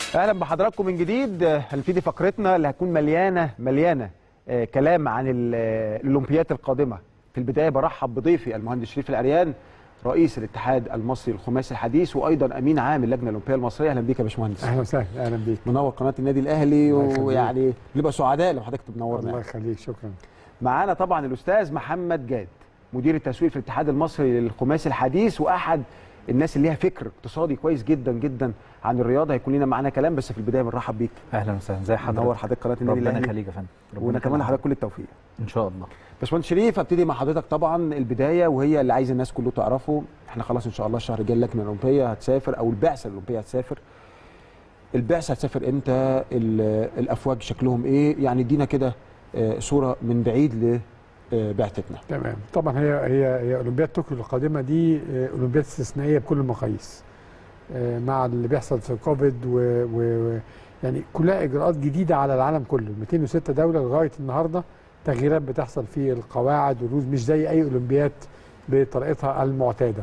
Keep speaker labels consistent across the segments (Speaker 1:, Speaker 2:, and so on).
Speaker 1: اهلا بحضراتكم من جديد هنبتدي فقرتنا اللي هتكون مليانه مليانه آه، كلام عن ال- آه، الاولمبيات القادمه في البدايه برحب بضيفي المهندس شريف العريان رئيس الاتحاد المصري للخماسي الحديث وايضا امين عام اللجنه الاولمبيه المصريه اهلا بيك يا باشمهندس
Speaker 2: اهلا وسهلا اهلا بيك
Speaker 1: منور قناه النادي الاهلي
Speaker 2: الله يخليك.
Speaker 1: ويعني بنبقى سعداء لو حضرتك تنورنا
Speaker 2: الله
Speaker 1: يعني.
Speaker 2: يخليك شكرا
Speaker 1: معانا طبعا الاستاذ محمد جاد مدير التسويق في الاتحاد المصري للخماسي الحديث واحد الناس اللي ليها فكر اقتصادي كويس جدا جدا عن الرياضه هيكون لنا معانا كلام بس في البدايه بنرحب بيك
Speaker 3: اهلا وسهلا زي حضرتك
Speaker 1: منور حضرتك قناه النادي
Speaker 3: ربنا
Speaker 1: الاهلي
Speaker 3: يخليك يا فندم ربنا
Speaker 1: ونتمنى
Speaker 3: يخليك.
Speaker 1: لحضرتك كل التوفيق
Speaker 3: ان شاء الله
Speaker 1: باشمهندس شريف ابتدي مع حضرتك طبعا البدايه وهي اللي عايز الناس كله تعرفه احنا خلاص ان شاء الله الشهر الجاي اللجنه الاولمبيه هتسافر او البعثه الاولمبيه هتسافر البعثه هتسافر امتى ال- الافواج شكلهم ايه يعني ادينا كده آه، صوره من بعيد لبعثتنا
Speaker 2: تمام طبعا هي هي هي اولمبياد طوكيو القادمه دي آه، اولمبياد استثنائيه بكل المقاييس آه، مع اللي بيحصل في كوفيد و, و و- يعني كلها اجراءات جديده على العالم كله 206 دوله لغايه النهارده تغييرات بتحصل في القواعد والروز مش زي اي اولمبياد بطريقتها المعتاده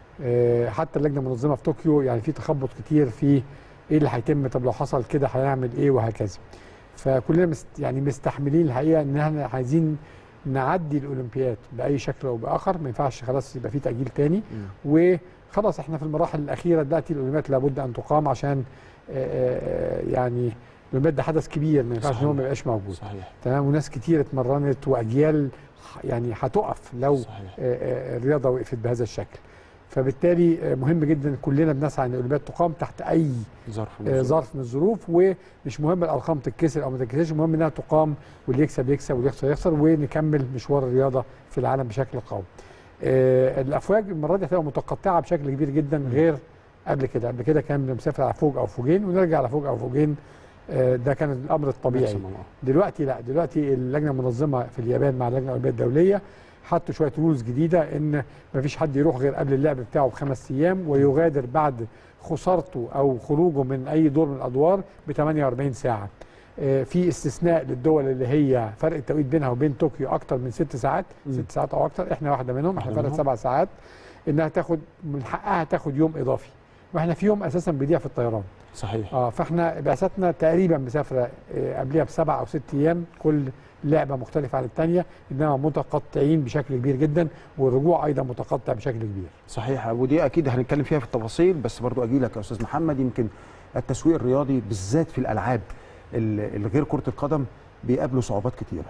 Speaker 2: آه، حتى اللجنه المنظمه في طوكيو يعني في تخبط كتير في ايه اللي هيتم طب لو حصل كده هنعمل ايه وهكذا فكلنا مست يعني مستحملين الحقيقه ان احنا عايزين نعدي الاولمبياد باي شكل او باخر ما ينفعش خلاص يبقى في تاجيل تاني وخلاص احنا في المراحل الاخيره دلوقتي الاولمبياد لابد ان تقام عشان آه، آه، يعني الاولمبياد ده حدث كبير ما ينفعش ان هو ما يبقاش موجود
Speaker 1: صحيح
Speaker 2: تمام وناس كتير اتمرنت واجيال ح- يعني هتقف لو
Speaker 1: صحيح
Speaker 2: آه، آه، الرياضه وقفت بهذا الشكل فبالتالي آه، مهم جدا كلنا بنسعى ان الاولمبياد تقام تحت اي
Speaker 1: ظرف
Speaker 2: آه، ظرف من الظروف ومش مهم الارقام تتكسر او ما تتكسرش المهم انها تقام واللي يكسب يكسب واللي يخسر يخسر ونكمل مشوار الرياضه في العالم بشكل قوي. آه، الافواج المره دي هتبقى متقطعه بشكل كبير جدا غير قبل كده، قبل كده كان بنسافر على فوج او فوجين ونرجع على فوج او فوجين آه، ده كان الامر الطبيعي. دلوقتي لا دلوقتي اللجنه المنظمه في اليابان مع اللجنه الاولمبيه الدوليه حطوا شويه رولز جديده ان ما فيش حد يروح غير قبل اللعب بتاعه بخمس ايام ويغادر بعد خسارته او خروجه من اي دور من الادوار ب 48 ساعه. آه، في استثناء للدول اللي هي فرق التوقيت بينها وبين طوكيو اكتر من ست ساعات
Speaker 1: مم.
Speaker 2: ست ساعات او اكتر احنا واحده منهم احنا
Speaker 1: واحدة
Speaker 2: فرق
Speaker 1: منهم.
Speaker 2: سبع ساعات انها تاخد من حقها تاخد يوم اضافي واحنا في يوم اساسا بيضيع في الطيران
Speaker 1: صحيح
Speaker 2: اه فاحنا بعثتنا تقريبا مسافره آه، قبلها بسبع او ست ايام كل لعبه مختلفه عن الثانيه انما متقطعين بشكل كبير جدا والرجوع ايضا متقطع بشكل كبير
Speaker 1: صحيح ودي اكيد هنتكلم فيها في التفاصيل بس برضو اجي لك يا استاذ محمد يمكن التسويق الرياضي بالذات في الالعاب ال- اللي غير كره القدم بيقابله صعوبات كتيره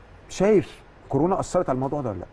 Speaker 1: شايف كورونا اثرت على الموضوع ده ولا لا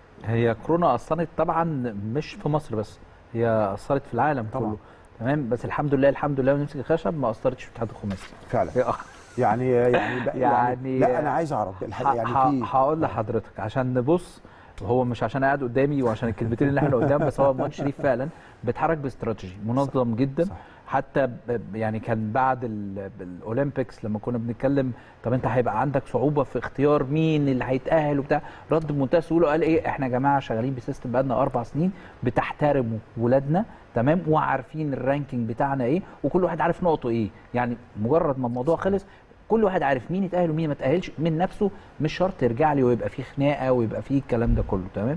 Speaker 3: هي كورونا اثرت طبعا مش في مصر بس هي اثرت في العالم
Speaker 1: طبعاً.
Speaker 3: كله تمام بس الحمد لله الحمد لله ونمسك الخشب ما اثرتش في الاتحاد الخماسي
Speaker 1: فعلا
Speaker 3: هي
Speaker 1: يعني يعني بقى-
Speaker 3: يعني-
Speaker 1: لا انا عايز اعرف الحقيقه يعني
Speaker 3: ه-
Speaker 1: في
Speaker 3: هقول لحضرتك عشان نبص هو مش عشان قاعد قدامي وعشان الكلمتين اللي احنا قدام بس هو مهندس شريف فعلا بيتحرك باستراتيجي منظم جدا
Speaker 1: صح.
Speaker 3: حتى ب- يعني كان بعد ال- الاولمبيكس لما كنا بنتكلم طب انت هيبقى عندك صعوبه في اختيار مين اللي هيتاهل وبتاع رد بمنتهى السهوله قال ايه احنا يا جماعه شغالين بسيستم بقالنا اربع سنين بتحترموا ولادنا تمام وعارفين الرانكينج بتاعنا ايه وكل واحد عارف نقطه ايه يعني مجرد ما الموضوع خلص كل واحد عارف مين يتاهل ومين ما يتاهلش من نفسه مش شرط يرجع لي ويبقى فيه خناقه ويبقى فيه الكلام ده كله تمام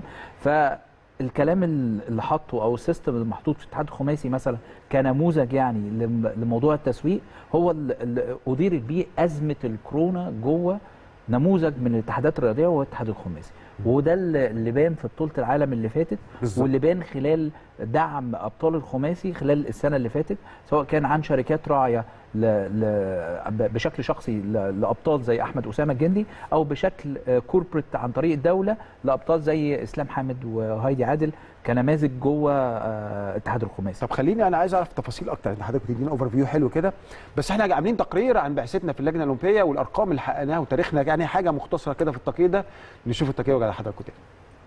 Speaker 3: فالكلام اللي حاطه او السيستم اللي محطوط في الاتحاد الخماسي مثلا كنموذج يعني لم- لموضوع التسويق هو اللي- اللي اديرت بيه ازمه الكورونا جوه نموذج من الاتحادات الرياضيه وهو الاتحاد الخماسي وده اللي اللي بان في بطوله العالم اللي فاتت
Speaker 1: بالظبط.
Speaker 3: واللي بان خلال دعم ابطال الخماسي خلال السنه اللي فاتت سواء كان عن شركات راعيه ل... ل... ب- بشكل شخصي ل... لابطال زي احمد اسامه الجندي او بشكل كوربريت عن طريق الدوله لابطال زي اسلام حامد وهايدي عادل كنماذج جوه آه، اتحاد الخماسي
Speaker 1: طب خليني انا عايز اعرف تفاصيل اكتر انت حضرتك بتدينا اوفر فيو حلو كده بس احنا عاملين تقرير عن بعثتنا في اللجنه الاولمبيه والارقام اللي حققناها وتاريخنا يعني حاجه مختصره كده في التقرير ده نشوف التقرير وجع حضراتكم تاني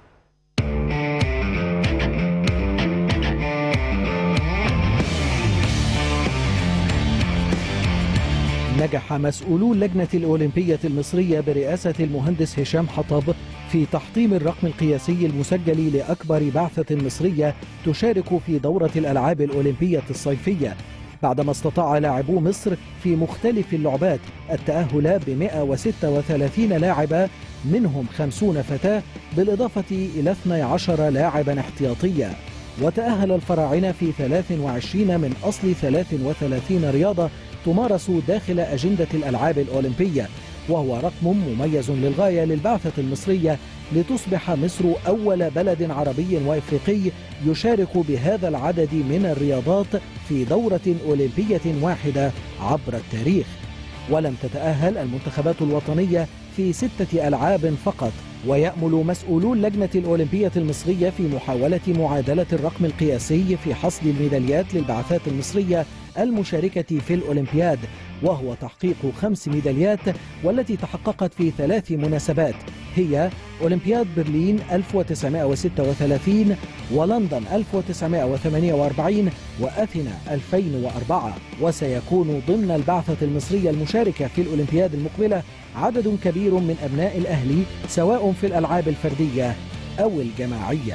Speaker 4: نجح مسؤولو اللجنة الأولمبية المصرية برئاسة المهندس هشام حطب في تحطيم الرقم القياسي المسجل لأكبر بعثة مصرية تشارك في دورة الألعاب الأولمبية الصيفية بعدما استطاع لاعبو مصر في مختلف اللعبات التأهل ب 136 لاعبا منهم 50 فتاة بالإضافة إلى 12 لاعبا احتياطيا وتأهل الفراعنة في 23 من أصل 33 رياضة تمارس داخل أجندة الألعاب الأولمبية وهو رقم مميز للغاية للبعثة المصرية لتصبح مصر أول بلد عربي وإفريقي يشارك بهذا العدد من الرياضات في دورة أولمبية واحدة عبر التاريخ ولم تتأهل المنتخبات الوطنية في ستة ألعاب فقط ويأمل مسؤولو اللجنة الأولمبية المصرية في محاولة معادلة الرقم القياسي في حصد الميداليات للبعثات المصرية المشاركة في الأولمبياد وهو تحقيق خمس ميداليات والتي تحققت في ثلاث مناسبات هي أولمبياد برلين 1936 ولندن 1948 وأثينا 2004 وسيكون ضمن البعثة المصرية المشاركة في الأولمبياد المقبلة عدد كبير من أبناء الأهلي سواء في الألعاب الفردية أو الجماعية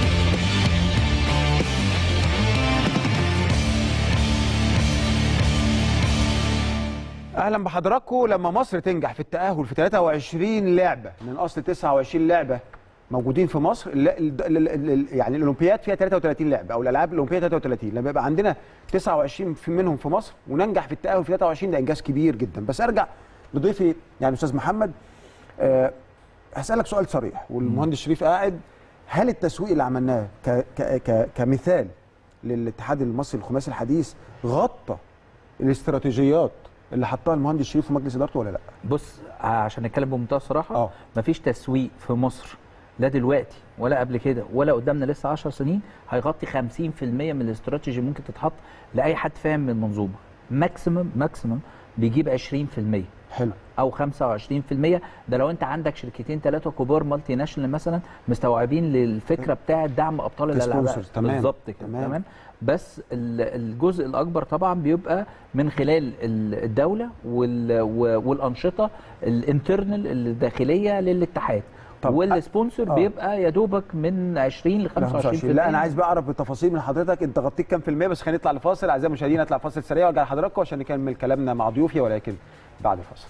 Speaker 1: اهلا بحضراتكم لما مصر تنجح في التاهل في 23 لعبه من اصل 29 لعبه موجودين في مصر ال- ال- ال- ال- يعني الاولمبياد فيها 33 لعبه او الالعاب الاولمبيه 33 لما يبقى عندنا 29 في منهم في مصر وننجح في التاهل في 23 ده انجاز كبير جدا بس ارجع لضيفي يعني استاذ محمد أه هسالك سؤال صريح والمهندس شريف قاعد هل التسويق اللي عملناه ك ك ك كمثال للاتحاد المصري الخماسي الحديث غطى الاستراتيجيات اللي حطها المهندس شريف في مجلس ادارته ولا لا؟
Speaker 3: بص عشان نتكلم بمنتهى الصراحه
Speaker 1: اه
Speaker 3: مفيش تسويق في مصر لا دلوقتي ولا قبل كده ولا قدامنا لسه 10 سنين هيغطي 50% من الاستراتيجي اللي ممكن تتحط لاي حد فاهم من المنظومه ماكسيمم ماكسيمم بيجيب 20%
Speaker 1: حلو
Speaker 3: او 25% ده لو انت عندك شركتين ثلاثه كبار مالتي ناشونال مثلا مستوعبين للفكره بتاعه دعم ابطال الالعاب
Speaker 1: كسبونسرز، تمام.
Speaker 3: بالظبط كده
Speaker 1: تمام.
Speaker 3: تمام بس ال- الجزء الاكبر طبعا بيبقى من خلال ال- الدوله وال- و- والانشطه الانترنال الداخليه للاتحاد
Speaker 1: طب
Speaker 3: والسبونسر
Speaker 1: آه.
Speaker 3: بيبقى يا دوبك من 20 ل 25%
Speaker 1: لا انا عايز بقى اعرف بالتفاصيل من حضرتك انت غطيت كام في المية بس خلينا نطلع لفاصل اعزائي المشاهدين نطلع فاصل سريع وارجع لحضراتكم عشان نكمل كلامنا مع ضيوفي ولكن بعد الفاصل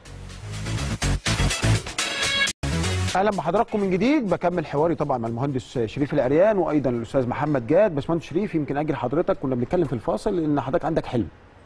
Speaker 1: اهلا بحضراتكم من جديد بكمل حواري طبعا مع المهندس شريف العريان وايضا الاستاذ محمد جاد باشمهندس شريف يمكن اجي لحضرتك كنا بنتكلم في الفاصل ان حضرتك عندك حلم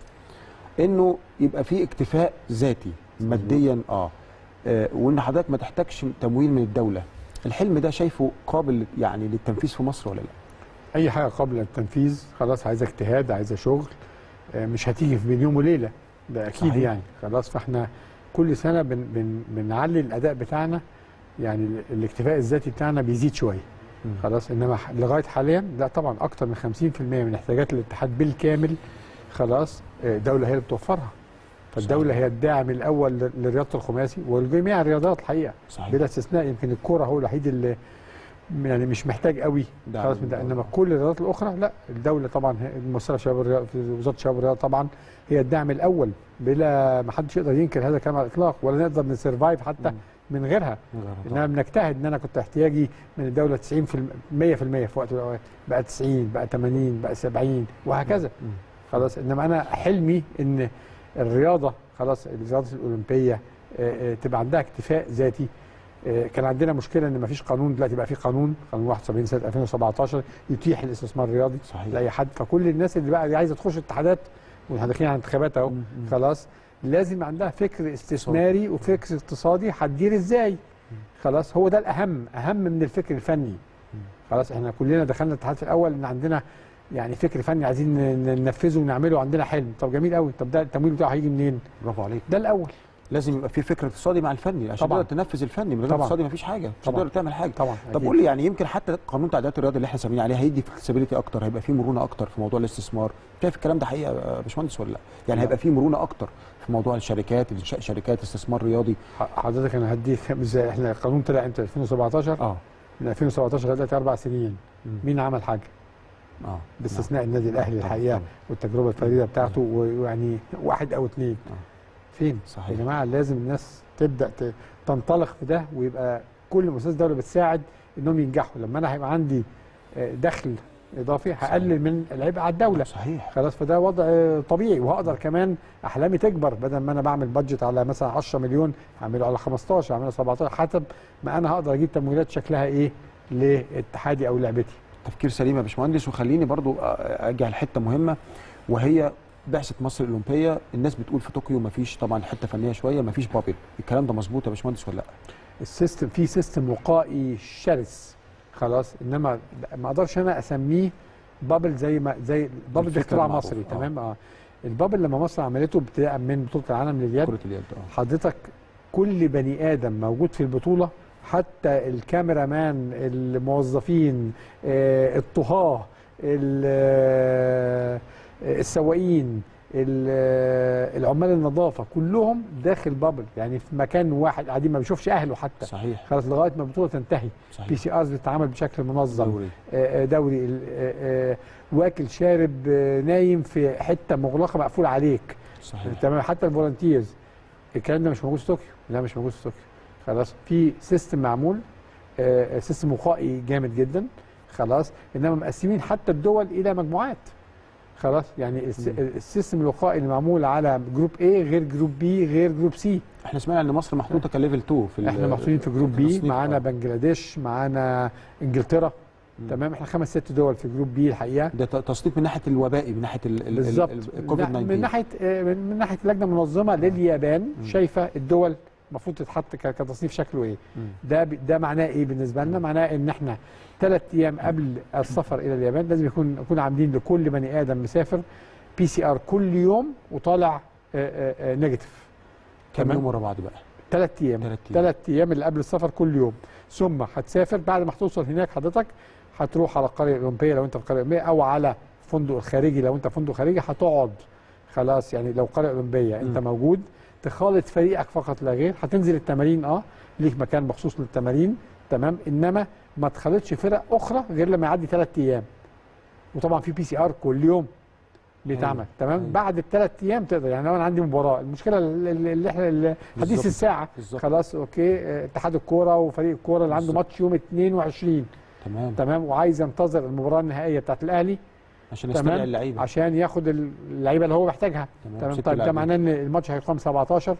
Speaker 1: انه يبقى في اكتفاء ذاتي ماديا اه آه، وان حضرتك ما تحتاجش تمويل من الدوله الحلم ده شايفه قابل يعني للتنفيذ في مصر ولا لا
Speaker 2: اي حاجه قبل التنفيذ خلاص عايزه اجتهاد عايزه شغل آه، مش هتيجي في بين يوم وليله ده اكيد
Speaker 1: صحيح.
Speaker 2: يعني خلاص فاحنا كل سنه بن بن بنعلي الاداء بتاعنا يعني ال- الاكتفاء الذاتي بتاعنا بيزيد شويه
Speaker 1: مم.
Speaker 2: خلاص انما ح- لغايه حاليا لا طبعا اكتر من 50% من احتياجات الاتحاد بالكامل خلاص آه، الدوله هي اللي بتوفرها فالدوله
Speaker 1: صحيح.
Speaker 2: هي الداعم الاول ل- لرياضه الخماسي ولجميع الرياضات الحقيقه
Speaker 1: صحيح
Speaker 2: بلا استثناء يمكن الكوره هو الوحيد اللي يعني مش محتاج قوي
Speaker 1: دعم
Speaker 2: خلاص من ده
Speaker 1: الدولة.
Speaker 2: انما كل الرياضات الاخرى لا الدوله طبعا هي- الممثله في شباب الرياضه في وزاره الشباب والرياضه طبعا هي الدعم الاول بلا ما حدش يقدر ينكر هذا الكلام على الاطلاق ولا نقدر نسرفايف حتى
Speaker 1: مم.
Speaker 2: من غيرها انما بنجتهد ان انا كنت احتياجي من الدوله 90 في 100% في وقت من الاوقات بقى 90 بقى 80 بقى 70 وهكذا
Speaker 1: مم.
Speaker 2: خلاص انما انا حلمي ان الرياضه خلاص الرياضه الاولمبيه آه، آه، تبقى عندها اكتفاء ذاتي آه، كان عندنا مشكله ان مفيش قانون دلوقتي بقى في قانون قانون 71 سنه 2017 يتيح الاستثمار الرياضي
Speaker 1: صحيح
Speaker 2: لاي حد فكل الناس اللي بقى عايزه تخش اتحادات واحنا داخلين على انتخابات اهو
Speaker 1: مم. مم.
Speaker 2: خلاص لازم عندها فكر استثماري وفكر اقتصادي هتدير ازاي خلاص هو ده الاهم اهم من الفكر الفني خلاص احنا كلنا دخلنا الاتحاد في الاول ان عندنا يعني فكر فني عايزين ن- ننفذه ونعمله عندنا حلم طب جميل قوي طب ده التمويل بتاعه هيجي منين
Speaker 1: برافو عليك
Speaker 2: ده الاول
Speaker 1: لازم يبقى في فكر اقتصادي مع الفني عشان
Speaker 2: طبعاً.
Speaker 1: تقدر تنفذ الفني من غير
Speaker 2: طبعاً.
Speaker 1: اقتصادي مفيش حاجه مش
Speaker 2: طبعاً.
Speaker 1: هتقدر تعمل حاجه
Speaker 2: طبعا
Speaker 1: طب
Speaker 2: أكيد.
Speaker 1: قول لي يعني يمكن حتى قانون تعديلات الرياضه اللي احنا سامعين عليها هيدي فلكسبيليتي اكتر هيبقى في مرونه اكتر في موضوع الاستثمار شايف الكلام ده حقيقه يا باشمهندس ولا لا يعني
Speaker 2: لا.
Speaker 1: هيبقى في مرونه اكتر في موضوع الشركات انشاء شركات استثمار رياضي
Speaker 2: ح- حضرتك انا هديك ازاي احنا القانون طلع امتى 2017
Speaker 1: اه
Speaker 2: من 2017 لغايه دلوقتي اربع سنين
Speaker 1: مم.
Speaker 2: مين عمل حاجه
Speaker 1: اه
Speaker 2: باستثناء النادي الاهلي
Speaker 1: طبعاً،
Speaker 2: الحقيقه
Speaker 1: طبعاً.
Speaker 2: والتجربه الفريده بتاعته ويعني واحد او اثنين
Speaker 1: آه.
Speaker 2: فين
Speaker 1: صحيح.
Speaker 2: يا جماعه لازم الناس تبدا ت- تنطلق في ده ويبقى كل مؤسسه دوله بتساعد انهم ينجحوا لما انا هيبقى عندي آه، دخل اضافي هقلل من العبء على الدوله
Speaker 1: صحيح
Speaker 2: خلاص فده وضع آه، طبيعي وهقدر كمان احلامي تكبر بدل ما انا بعمل بادجت على مثلا 10 مليون هعمله على 15 هعمله 17 حسب ما انا هقدر اجيب تمويلات شكلها ايه لاتحادي او لعبتي
Speaker 1: تفكير سليم يا باشمهندس وخليني برضو ارجع لحته مهمه وهي بعثه مصر الاولمبيه الناس بتقول في طوكيو مفيش طبعا حته فنيه شويه مفيش بابل الكلام ده مظبوط يا باشمهندس ولا لا
Speaker 2: السيستم في سيستم وقائي شرس خلاص انما ما اقدرش انا اسميه بابل زي ما زي بابل ده
Speaker 1: الفكرة
Speaker 2: اختراع
Speaker 1: المعروف،
Speaker 2: مصري
Speaker 1: آه.
Speaker 2: تمام اه البابل لما مصر عملته ابتداء من بطوله العالم لليد
Speaker 1: كره اليد اه
Speaker 2: حضرتك كل بني ادم موجود في البطوله حتى الكاميرا مان الموظفين آه، الطهاه ال- آه، السواقين ال- آه، العمال النظافه كلهم داخل بابل يعني في مكان واحد قاعدين ما بيشوفش اهله حتى
Speaker 1: صحيح
Speaker 2: خلاص لغايه ما البطوله تنتهي بي
Speaker 1: صحيح
Speaker 2: سي ارز بتتعامل بشكل منظم
Speaker 1: دوري
Speaker 2: آه، آه، دوري ال- آه، آه، واكل شارب آه، نايم في حته مغلقه مقفول عليك
Speaker 1: صحيح
Speaker 2: تمام حتى الفولنتيرز الكلام ده مش موجود في طوكيو لا مش موجود في طوكيو خلاص في سيستم معمول آه، سيستم وقائي جامد جدا خلاص انما مقسمين حتى الدول الى مجموعات خلاص يعني الس-
Speaker 1: مم.
Speaker 2: السيستم الوقائي اللي معمول على جروب A غير جروب B غير جروب C
Speaker 1: احنا سمعنا ان مصر محطوطه كليفل 2 في ال-
Speaker 2: احنا محطوطين في جروب B
Speaker 1: التصنيف،
Speaker 2: معانا
Speaker 1: آه.
Speaker 2: بنجلاديش معانا انجلترا
Speaker 1: مم.
Speaker 2: تمام احنا خمس ست دول في جروب بي الحقيقه
Speaker 1: ده ت- تصنيف من ناحيه الوبائي من ناحيه ال- ال-
Speaker 2: بالظبط
Speaker 1: ال- الكوفيد
Speaker 2: من
Speaker 1: 19
Speaker 2: ناحيه آه، من من ناحيه اللجنه المنظمه لليابان شايفه الدول المفروض تتحط ك- كتصنيف شكله ايه
Speaker 1: مم.
Speaker 2: ده ب- ده معناه ايه بالنسبه لنا معناه ان احنا ثلاث ايام قبل السفر الى اليابان لازم يكون نكون عاملين لكل بني ادم مسافر بي سي ار كل يوم وطالع نيجاتيف
Speaker 1: كم
Speaker 2: تمام.
Speaker 1: يوم ورا بعض بقى
Speaker 2: ثلاث ايام
Speaker 1: ثلاث ايام
Speaker 2: ثلاث ايام اللي قبل السفر كل يوم ثم هتسافر بعد ما هتوصل هناك حضرتك هتروح على القريه الاولمبيه لو انت في القريه الاولمبيه او على فندق الخارجي لو انت فندق خارجي هتقعد خلاص يعني لو قريه اولمبيه انت
Speaker 1: مم.
Speaker 2: موجود تخالط فريقك فقط لا غير هتنزل التمارين اه ليك مكان مخصوص للتمارين تمام انما ما تخالطش فرق اخرى غير لما يعدي ثلاث ايام وطبعا في بي سي ار كل يوم بيتعمل
Speaker 1: أيوة.
Speaker 2: تمام
Speaker 1: أيوة.
Speaker 2: بعد الثلاث ايام تقدر يعني لو انا عندي مباراه المشكله اللي اللي احنا اللي- حديث
Speaker 1: بالظبط.
Speaker 2: الساعه
Speaker 1: بالظبط.
Speaker 2: خلاص اوكي اه، اتحاد الكوره وفريق الكوره اللي عنده
Speaker 1: بالظبط.
Speaker 2: ماتش يوم 22
Speaker 1: تمام
Speaker 2: تمام وعايز ينتظر المباراه النهائيه بتاعت الاهلي
Speaker 1: عشان يستدعي
Speaker 2: تمام
Speaker 1: اللعيبه
Speaker 2: عشان ياخد اللعيبه اللي هو محتاجها
Speaker 1: تمام.
Speaker 2: تمام
Speaker 1: ست
Speaker 2: طيب ده
Speaker 1: لاعبين.
Speaker 2: معناه ان الماتش هيقام 17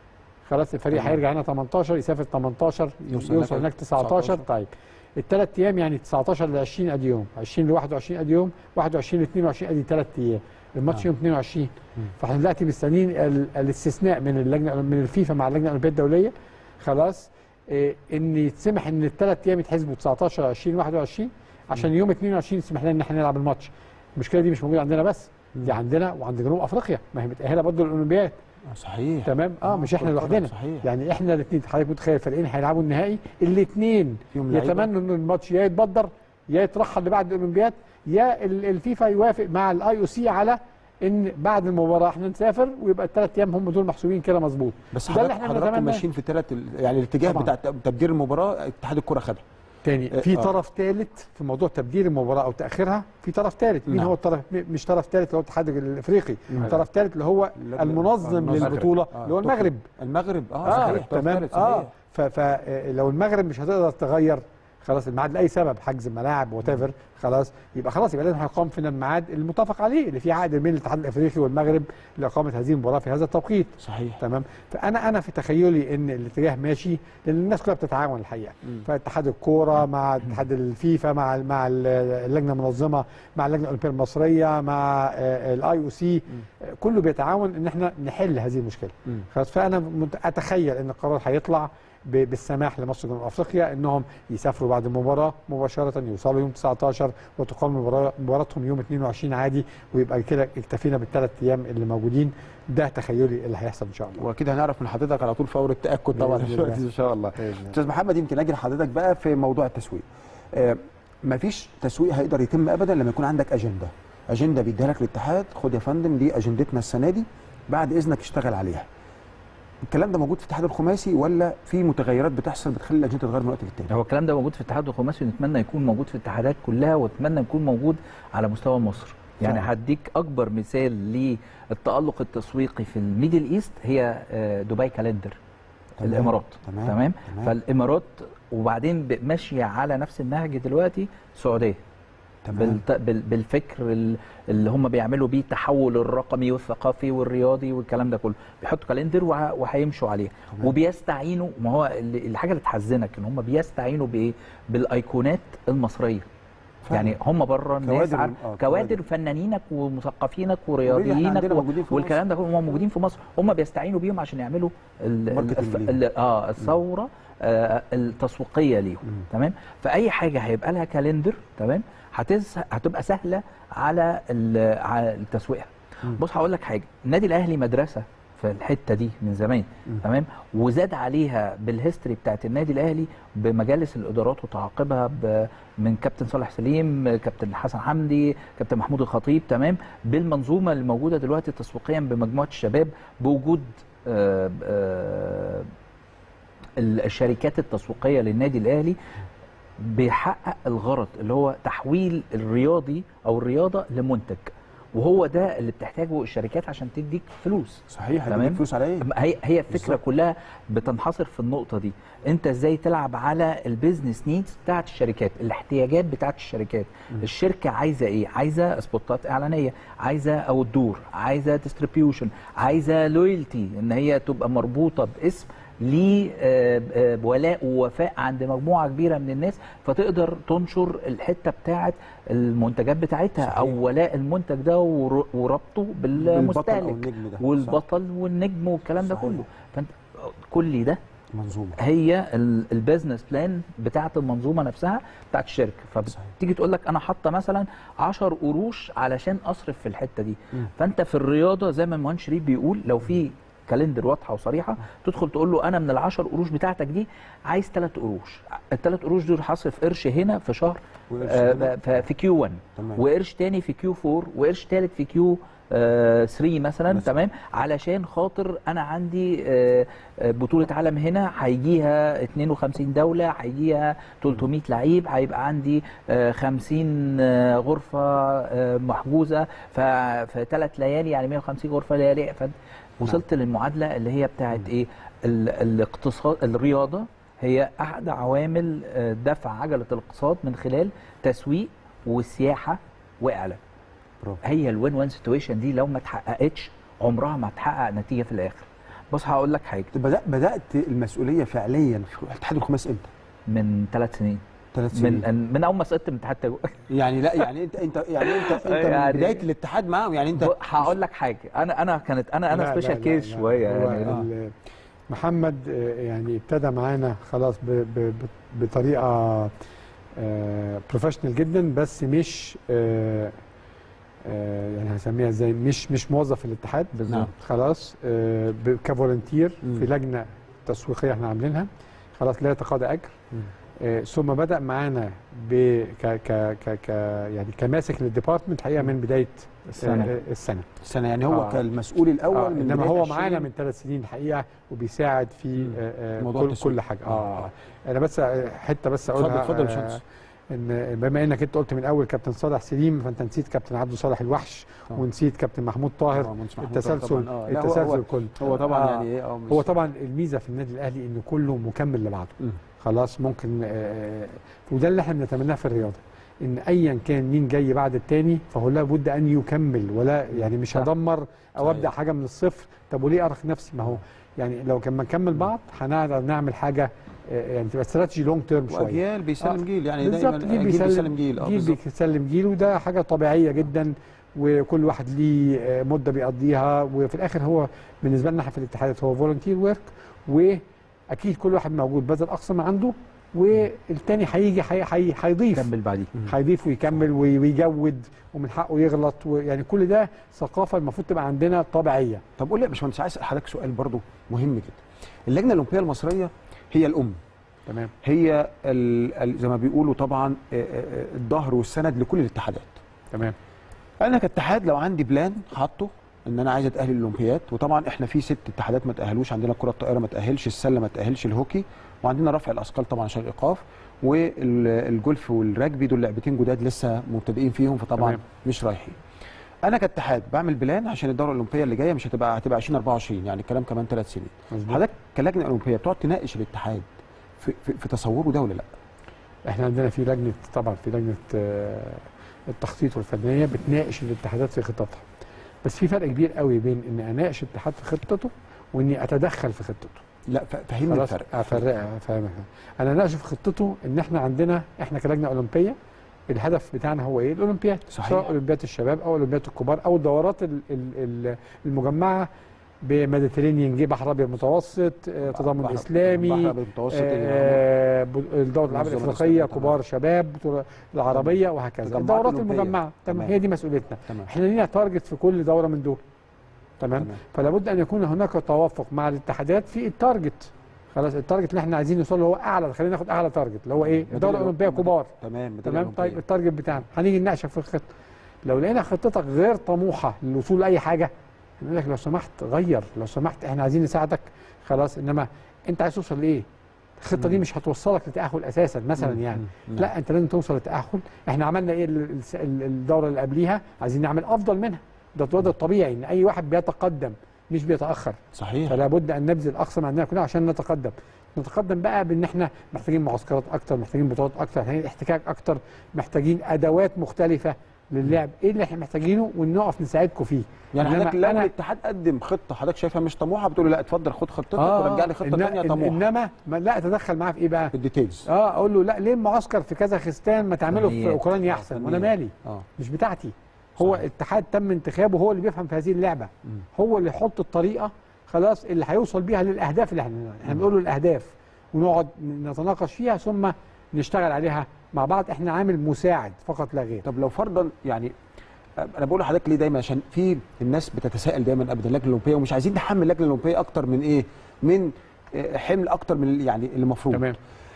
Speaker 2: خلاص الفريق
Speaker 1: تمام.
Speaker 2: هيرجع هنا 18 يسافر 18
Speaker 1: يوصل
Speaker 2: يوصل,
Speaker 1: هناك
Speaker 2: هناك 19
Speaker 1: 19.
Speaker 2: طيب الثلاث ايام يعني 19 ل 20 ادي يوم 20 ل 21 ادي يوم 21 ل 22 ادي ثلاث ايام الماتش
Speaker 1: نعم.
Speaker 2: يوم 22
Speaker 1: مم.
Speaker 2: فاحنا دلوقتي مستنيين ال- الاستثناء من اللجنه من الفيفا مع اللجنه الاولمبيه الدوليه خلاص إيه ان يتسمح ان الثلاث ايام يتحسبوا 19 20 21 عشان يوم 22 يسمح لنا ان احنا نلعب الماتش المشكله دي مش موجوده عندنا بس دي عندنا وعند جنوب افريقيا ما هي متاهله برضه للاولمبياد
Speaker 1: آه، صحيح
Speaker 2: تمام اه مش احنا
Speaker 1: كرة قدم،
Speaker 2: لوحدنا
Speaker 1: صحيح
Speaker 2: يعني احنا الاثنين حضرتك متخيل فريقين هيلعبوا النهائي الاثنين
Speaker 1: فيهم لعيبة.
Speaker 2: يتمنوا ان الماتش يا يتبدر يا يترحل لبعد الاولمبياد يا ال- الفيفا يوافق مع الاي او سي على ان بعد المباراه احنا نسافر ويبقى الثلاث ايام هم دول محسوبين كده مظبوط
Speaker 1: بس
Speaker 2: ده اللي
Speaker 1: حضرتك-
Speaker 2: احنا
Speaker 1: حضراتكم
Speaker 2: بنتمناه.
Speaker 1: ماشيين في ثلاث يعني الاتجاه
Speaker 2: طبعاً.
Speaker 1: بتاع تبديل المباراه اتحاد الكره خدها
Speaker 2: تاني
Speaker 1: آه،
Speaker 2: في
Speaker 1: آه.
Speaker 2: طرف ثالث في موضوع تبديل المباراه او تاخيرها في طرف ثالث مين
Speaker 1: نعم.
Speaker 2: هو الطرف م- مش طرف ثالث اللي هو الاتحاد الافريقي
Speaker 1: نعم.
Speaker 2: طرف ثالث اللي هو
Speaker 1: اللجنة-
Speaker 2: المنظم
Speaker 1: آه، المنظم.
Speaker 2: للبطوله
Speaker 1: آه،
Speaker 2: اللي هو
Speaker 1: طوكيو.
Speaker 2: المغرب
Speaker 1: المغرب اه,
Speaker 2: اه
Speaker 1: صحيح طرف
Speaker 2: تمام
Speaker 1: ثالث،
Speaker 2: اه
Speaker 1: صحيح.
Speaker 2: فلو المغرب مش هتقدر تغير خلاص الميعاد لاي سبب حجز ملاعب وات خلاص يبقى خلاص يبقى لازم هيقام فينا الميعاد المتفق عليه اللي فيه عقد بين الاتحاد الافريقي والمغرب لاقامه هذه المباراه في هذا التوقيت
Speaker 1: صحيح
Speaker 2: تمام فانا انا في تخيلي ان الاتجاه ماشي لان الناس كلها بتتعاون الحقيقه
Speaker 1: مم.
Speaker 2: فاتحاد الكوره مع اتحاد الفيفا مع مع اللجنه المنظمه مع اللجنه الاولمبيه المصريه مع الاي او سي كله بيتعاون ان احنا نحل هذه المشكله
Speaker 1: مم.
Speaker 2: خلاص فانا مت- اتخيل ان القرار هيطلع ب- بالسماح لمصر جنوب افريقيا انهم يسافروا بعد المباراه مباشره يوصلوا يوم 19 وتقام مباراة- مباراتهم يوم 22 عادي ويبقى كده اكتفينا بالثلاث ايام اللي موجودين ده تخيلي اللي هيحصل ان شاء الله
Speaker 1: واكيد هنعرف من حضرتك على طول فور التاكد طبعا
Speaker 2: بإذن
Speaker 1: دلوقتي
Speaker 2: الله.
Speaker 1: ان شاء الله
Speaker 2: بإذن الله.
Speaker 1: استاذ محمد يمكن اجي لحضرتك بقى في موضوع التسويق آه مفيش تسويق هيقدر يتم ابدا لما يكون عندك اجنده اجنده بيديها لك الاتحاد خد يا فندم دي اجندتنا السنه دي بعد اذنك اشتغل عليها الكلام ده موجود في الاتحاد الخماسي ولا في متغيرات بتحصل بتخلي الاجنده تتغير من وقت للتاني
Speaker 3: هو الكلام ده موجود في الاتحاد الخماسي ونتمنى يكون موجود في الاتحادات كلها ونتمنى يكون موجود على مستوى مصر يعني
Speaker 1: فعلا.
Speaker 3: هديك اكبر مثال للتالق التسويقي في الميدل ايست هي آه، دبي كالندر
Speaker 1: تمام.
Speaker 3: الامارات
Speaker 1: تمام.
Speaker 3: تمام
Speaker 1: تمام.
Speaker 3: فالامارات وبعدين ب- ماشيه على نفس النهج دلوقتي السعوديه
Speaker 1: تمام
Speaker 3: بالت... بال... بالفكر ال- اللي هم بيعملوا بيه التحول الرقمي والثقافي والرياضي والكلام ده كله بيحطوا كالندر وه... وهيمشوا عليه
Speaker 1: تمام.
Speaker 3: وبيستعينوا ما هو اللي- الحاجه اللي تحزنك ان هم بيستعينوا بايه بالايقونات المصريه
Speaker 1: فعلا.
Speaker 3: يعني هم بره الناس
Speaker 1: كوادر
Speaker 3: عارف
Speaker 1: آه،
Speaker 3: كوادر
Speaker 1: كوادر.
Speaker 3: فنانينك ومثقفينك
Speaker 1: اوريدي احنا
Speaker 3: ورياضيينك
Speaker 1: عندنا
Speaker 3: و-
Speaker 1: موجودين في
Speaker 3: والكلام ده هم موجودين في مصر هم بيستعينوا بيهم عشان يعملوا ال- ال-
Speaker 1: ماركتينج
Speaker 3: الف-
Speaker 1: ليهم.
Speaker 3: ال- اه الثوره آه التسويقيه ليهم
Speaker 1: مم.
Speaker 3: تمام فاي حاجه هيبقى لها كالندر تمام هتز... هتبقى سهله على ال- على التسويق
Speaker 1: مم.
Speaker 3: بص هقول لك حاجه النادي الاهلي مدرسه في الحته دي من زمان
Speaker 1: مم.
Speaker 3: تمام وزاد عليها بالهيستوري بتاعت النادي الاهلي بمجالس الادارات وتعاقبها ب... من كابتن صالح سليم كابتن حسن حمدي كابتن محمود الخطيب تمام بالمنظومه اللي موجوده دلوقتي تسويقيا بمجموعه الشباب بوجود آه آه ال- الشركات التسويقيه للنادي الاهلي بيحقق الغرض اللي هو تحويل الرياضي او الرياضه لمنتج وهو ده اللي بتحتاجه الشركات عشان تديك فلوس
Speaker 1: صحيح
Speaker 3: تمام.
Speaker 1: هتجيب فلوس على ايه؟
Speaker 3: هي هي الفكره
Speaker 1: بالظبط.
Speaker 3: كلها بتنحصر في النقطه دي انت ازاي تلعب على البيزنس نيدز بتاعت الشركات الاحتياجات بتاعت الشركات الشركه عايزه ايه عايزه سبوتات اعلانيه عايزه او الدور عايزه ديستريبيوشن عايزه لويالتي ان هي تبقى مربوطه باسم ليه آه، آه، ولاء ووفاء عند مجموعه كبيره من الناس فتقدر تنشر الحته بتاعت المنتجات بتاعتها
Speaker 1: صحيح.
Speaker 3: او ولاء المنتج ده ور- وربطه
Speaker 1: بالبطل او
Speaker 3: بالمستهلك
Speaker 1: النجم ده صح.
Speaker 3: والبطل والنجم والكلام ده
Speaker 1: صحيح.
Speaker 3: كله فانت كل ده
Speaker 1: منظومه
Speaker 3: هي ال- البيزنس بلان بتاعت المنظومه نفسها بتاعت الشركه فبتيجي تقول لك انا حاطه مثلا 10 قروش علشان اصرف في الحته دي
Speaker 1: مم.
Speaker 3: فانت في الرياضه زي ما المهندس شريف بيقول لو في كالندر واضحه وصريحه تدخل تقول له انا من ال10 قروش بتاعتك دي عايز 3 قروش الثلاث قروش دول هصرف قرش هنا في شهر
Speaker 1: وقرش
Speaker 3: آه،
Speaker 1: هنا.
Speaker 3: ف- في كيو 1
Speaker 1: تمام.
Speaker 3: وقرش تاني في كيو 4 وقرش تالت في كيو 3 مثلا
Speaker 1: مثلاً.
Speaker 3: تمام علشان خاطر انا عندي آه، آه، بطوله عالم هنا هيجيها 52 دوله هيجيها 300 لعيب هيبقى عندي آه، 50 آه، غرفه آه، محجوزه ف- في ثلاث ليالي يعني 150 غرفه ليالي ف- وصلت للمعادله اللي هي بتاعت ايه ال- الاقتصاد الرياضه هي احد عوامل آه، دفع عجله الاقتصاد من خلال تسويق وسياحه واعلام
Speaker 1: برافو.
Speaker 3: هي الوين وين سيتويشن دي لو ما اتحققتش عمرها ما هتحقق نتيجه في الاخر بص هقول لك حاجه
Speaker 1: بدأ بدات المسؤوليه فعليا في الاتحاد الخماسي امتى؟
Speaker 3: من ثلاث سنين
Speaker 1: ثلاث سنين
Speaker 3: من من اول ما سقطت من اتحاد التجو-
Speaker 1: يعني لا يعني انت انت يعني انت انت من
Speaker 3: يعني-
Speaker 1: بدايه الاتحاد معاهم يعني انت
Speaker 3: هقول لك حاجه انا انا كانت انا انا
Speaker 2: لا،
Speaker 3: سبيشال
Speaker 2: لا، لا،
Speaker 3: كيس
Speaker 2: لا.
Speaker 3: شويه
Speaker 2: هو
Speaker 3: يعني
Speaker 2: ال- محمد آه، يعني ابتدى معانا خلاص ب- ب- ب- بطريقه بروفيشنال جدا بس مش آه، آه، يعني هسميها ازاي مش مش موظف في الاتحاد
Speaker 1: نعم.
Speaker 2: خلاص آه، ب- كفولنتير
Speaker 1: مم.
Speaker 2: في لجنه تسويقيه احنا عاملينها خلاص لا يتقاضى اجر
Speaker 1: مم.
Speaker 2: آه، ثم بدا معانا ب ك ك ك ك يعني كماسك للديبارتمنت حقيقه من بدايه
Speaker 3: السنة.
Speaker 2: آه، السنه
Speaker 1: السنه يعني هو
Speaker 2: آه.
Speaker 1: كالمسؤول الاول
Speaker 2: آه
Speaker 1: من
Speaker 2: انما
Speaker 1: بداية
Speaker 2: هو
Speaker 1: 20
Speaker 2: معانا من ثلاث سنين الحقيقه وبيساعد في
Speaker 1: مم.
Speaker 2: آه، آه،
Speaker 1: موضوع
Speaker 2: كل,
Speaker 1: التسويق.
Speaker 2: كل حاجه اه,
Speaker 1: آه.
Speaker 2: آه. انا بس آه، حته بس
Speaker 1: اتفضل
Speaker 2: اقولها
Speaker 1: اتفضل يا
Speaker 2: آه،
Speaker 1: باشمهندس
Speaker 2: ان بما انك انت قلت من الاول كابتن صالح سليم فانت نسيت كابتن عبده صالح الوحش
Speaker 1: آه.
Speaker 2: ونسيت كابتن محمود
Speaker 1: آه،
Speaker 2: طاهر
Speaker 1: مهندس محمود
Speaker 2: التسلسل
Speaker 1: طبعاً. آه، لا، هو-
Speaker 2: التسلسل
Speaker 1: هو
Speaker 2: كله
Speaker 1: هو طبعا
Speaker 2: آه.
Speaker 1: يعني ايه اه مش-
Speaker 2: هو طبعا الميزه في النادي الاهلي ان كله مكمل لبعضه
Speaker 1: مم.
Speaker 2: خلاص ممكن آه، وده اللي احنا بنتمناه في الرياضه ان ايا كان مين جاي بعد التاني فهو لابد ان يكمل ولا يعني مش
Speaker 3: صح.
Speaker 2: هدمر او
Speaker 1: صحيح.
Speaker 2: ابدا حاجه من الصفر طب وليه ارخ نفسي ما هو يعني لو كنا نكمل بعض هنقدر نعمل حاجه آه، يعني تبقى استراتيجي لونج تيرم شويه
Speaker 1: واجيال بيسلم
Speaker 2: آه.
Speaker 1: جيل يعني دايما
Speaker 2: بالظبط جيل
Speaker 1: جيل
Speaker 2: بيسلم
Speaker 1: جيل اه
Speaker 2: جيل
Speaker 1: بالظبط.
Speaker 2: بيسلم جيل وده حاجه طبيعيه جدا وكل واحد ليه آه، مده بيقضيها وفي الاخر هو بالنسبه لنا احنا في الاتحادات هو فولunteer ورك واكيد كل واحد موجود بذل اقصى ما عنده والتاني هيجي هي- هي- هيضيف
Speaker 3: كمل بعديه
Speaker 2: هيضيف ويكمل وي- ويجود ومن حقه يغلط ويعني كل ده ثقافه المفروض تبقى عندنا طبيعيه
Speaker 1: طب قول لي يا باشمهندس عايز اسال حضرتك سؤال برضو مهم جدا اللجنه الاولمبيه المصريه هي الام
Speaker 2: تمام
Speaker 1: هي ال ال زي ما بيقولوا طبعا آه، آه، الظهر والسند لكل الاتحادات
Speaker 2: تمام
Speaker 1: انا كاتحاد لو عندي بلان حاطه ان انا عايز اتاهل الاولمبياد وطبعا احنا في ست اتحادات ما تاهلوش عندنا كره الطائره ما تاهلش السله ما تاهلش الهوكي وعندنا رفع الاثقال طبعا عشان الايقاف والجولف والراجبي دول لعبتين جداد لسه مبتدئين فيهم فطبعا
Speaker 2: تمام.
Speaker 1: مش رايحين انا كاتحاد بعمل بلان عشان الدوره الاولمبيه اللي جايه مش هتبقى هتبقى 2024 يعني الكلام كمان ثلاث سنين
Speaker 2: مظبوط.
Speaker 1: حضرتك كلجنه اولمبيه بتقعد تناقش الاتحاد في, في, في تصوره ده ولا لا؟
Speaker 2: احنا عندنا في لجنه طبعا في لجنه آه، التخطيط والفنيه بتناقش الاتحادات في خططها بس في فرق كبير قوي بين اني اناقش الاتحاد في خطته واني اتدخل في خطته
Speaker 1: لا ف- فهمني
Speaker 2: خلاص
Speaker 1: الفرق
Speaker 2: افرقها فاهمها انا اناقشه في خطته ان احنا عندنا احنا كلجنه اولمبيه الهدف بتاعنا هو ايه الاولمبياد
Speaker 1: صحيح.
Speaker 2: سواء اولمبياد الشباب او اولمبياد الكبار او الدورات ال- ال- ال- المجمعه بميديترينيان جه بحر ابيض متوسط آه، تضامن
Speaker 1: بحر-
Speaker 2: اسلامي
Speaker 1: بحر أبيض متوسط
Speaker 2: آه، ب- الدورة الألعاب
Speaker 1: المنظمة
Speaker 2: الأفريقية
Speaker 1: الإسلامية،
Speaker 2: كبار شباب بطولة العربية وهكذا
Speaker 1: تجمعات
Speaker 2: الدورات
Speaker 1: أولمبية.
Speaker 2: المجمعة تمام
Speaker 1: تمام.
Speaker 2: هي دي مسؤوليتنا
Speaker 1: تمام
Speaker 2: احنا لينا تارجت في كل دورة من دول تمام
Speaker 1: تمام.
Speaker 2: فلا بد أن يكون هناك توافق مع الاتحادات في التارجت خلاص التارجت اللي احنا عايزين نوصل له هو اعلى خلينا ناخد اعلى تارجت اللي هو ايه الدوره الاولمبيه كبار
Speaker 1: تمام ميدالية
Speaker 2: تمام
Speaker 1: أولمبية.
Speaker 2: طيب التارجت بتاعنا هنيجي نناقش في الخطه لو لقينا خطتك غير طموحه للوصول لاي حاجه هنقول لك لو سمحت غير لو سمحت احنا عايزين نساعدك خلاص انما انت عايز توصل لايه الخطه دي
Speaker 1: مم.
Speaker 2: مش هتوصلك لتاهل اساسا مثلا
Speaker 1: مم.
Speaker 2: يعني
Speaker 1: مم.
Speaker 2: لا انت لازم توصل لتاهل احنا عملنا ايه ال- ال- ال- الدوره اللي قبليها عايزين نعمل افضل منها ده ده الطبيعي ان اي واحد بيتقدم مش بيتاخر
Speaker 1: صحيح
Speaker 2: فلا بد ان نبذل اقصى ما عندنا كلنا عشان نتقدم نتقدم بقى بان احنا محتاجين معسكرات اكتر محتاجين بطولات اكتر محتاجين احتكاك اكتر محتاجين ادوات مختلفه للعب ايه اللي احنا محتاجينه ونقف نساعدكم فيه
Speaker 1: يعني
Speaker 2: إنما
Speaker 1: حضرتك لو
Speaker 2: أنا-
Speaker 1: الاتحاد قدم خطه حضرتك شايفها مش طموحه بتقول له لا اتفضل خد خطتك ورجع لي خطه
Speaker 2: إن-
Speaker 1: ثانيه
Speaker 2: إن-
Speaker 1: طموحه
Speaker 2: انما ما لا اتدخل معاه في ايه بقى
Speaker 1: في الديتيلز
Speaker 2: اه اقول له لا ليه المعسكر في كازاخستان ما تعمله في
Speaker 3: فنيات.
Speaker 2: اوكرانيا احسن وانا
Speaker 1: فنيات.
Speaker 2: مالي
Speaker 1: اه
Speaker 2: مش بتاعتي هو
Speaker 1: صحيح.
Speaker 2: اتحاد تم انتخابه هو اللي بيفهم في هذه اللعبه
Speaker 1: مم.
Speaker 2: هو اللي يحط الطريقه خلاص اللي هيوصل بيها للاهداف اللي احنا احنا بنقول له الاهداف ونقعد نتناقش فيها ثم نشتغل عليها مع بعض احنا عامل مساعد فقط لا غير
Speaker 1: طب لو فرضا يعني انا بقول لحضرتك ليه دايما عشان في الناس بتتساءل دايما ابدا اللجنه الاولمبيه ومش عايزين نحمل اللجنه الاولمبيه اكتر من ايه؟ من آه، حمل اكتر من ال- يعني اللي المفروض
Speaker 2: تمام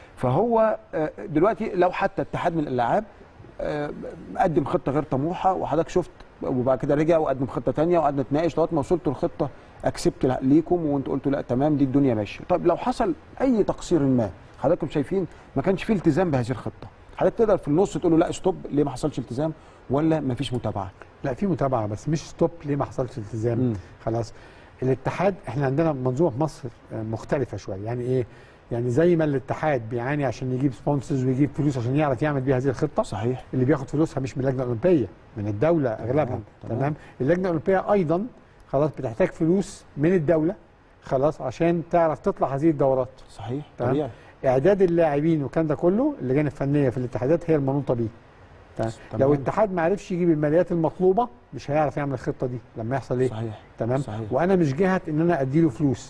Speaker 1: فهو آه، دلوقتي لو حتى اتحاد من الالعاب آه، قدم خطه غير طموحه وحضرتك شفت وبعد كده رجع وقدم خطه ثانيه وقعدنا نتناقش لغايه ما وصلتوا لخطه اكسبت ليكم وانتوا قلتوا لا تمام دي الدنيا ماشيه طب لو حصل اي تقصير ما حضراتكم شايفين ما كانش فيه التزام بهذه الخطه حضرتك تقدر في النص تقول له لا ستوب ليه ما حصلش التزام ولا ما فيش متابعه
Speaker 2: لا في متابعه بس مش ستوب ليه ما حصلش التزام
Speaker 1: مم.
Speaker 2: خلاص الاتحاد احنا عندنا منظومه في مصر آه، مختلفه شويه يعني ايه يعني زي ما الاتحاد بيعاني عشان يجيب سبونسرز ويجيب فلوس عشان يعرف يعمل بيها هذه الخطه
Speaker 1: صحيح
Speaker 2: اللي بياخد فلوسها مش من اللجنه الاولمبيه من الدوله اغلبها
Speaker 1: تمام،
Speaker 2: تمام,
Speaker 1: تمام.
Speaker 2: اللجنه الاولمبيه ايضا خلاص بتحتاج فلوس من الدوله خلاص عشان تعرف تطلع هذه الدورات
Speaker 1: صحيح
Speaker 2: تمام.
Speaker 1: طبيعي
Speaker 2: اعداد اللاعبين والكلام ده كله اللجان الفنيه في الاتحادات هي المنوطه بيه تمام.
Speaker 1: تمام.
Speaker 2: لو الاتحاد ما عرفش يجيب الماليات المطلوبه مش هيعرف يعمل الخطه دي لما يحصل ايه
Speaker 1: صحيح
Speaker 2: تمام
Speaker 1: صحيح.
Speaker 2: وانا مش جهه ان انا اديله فلوس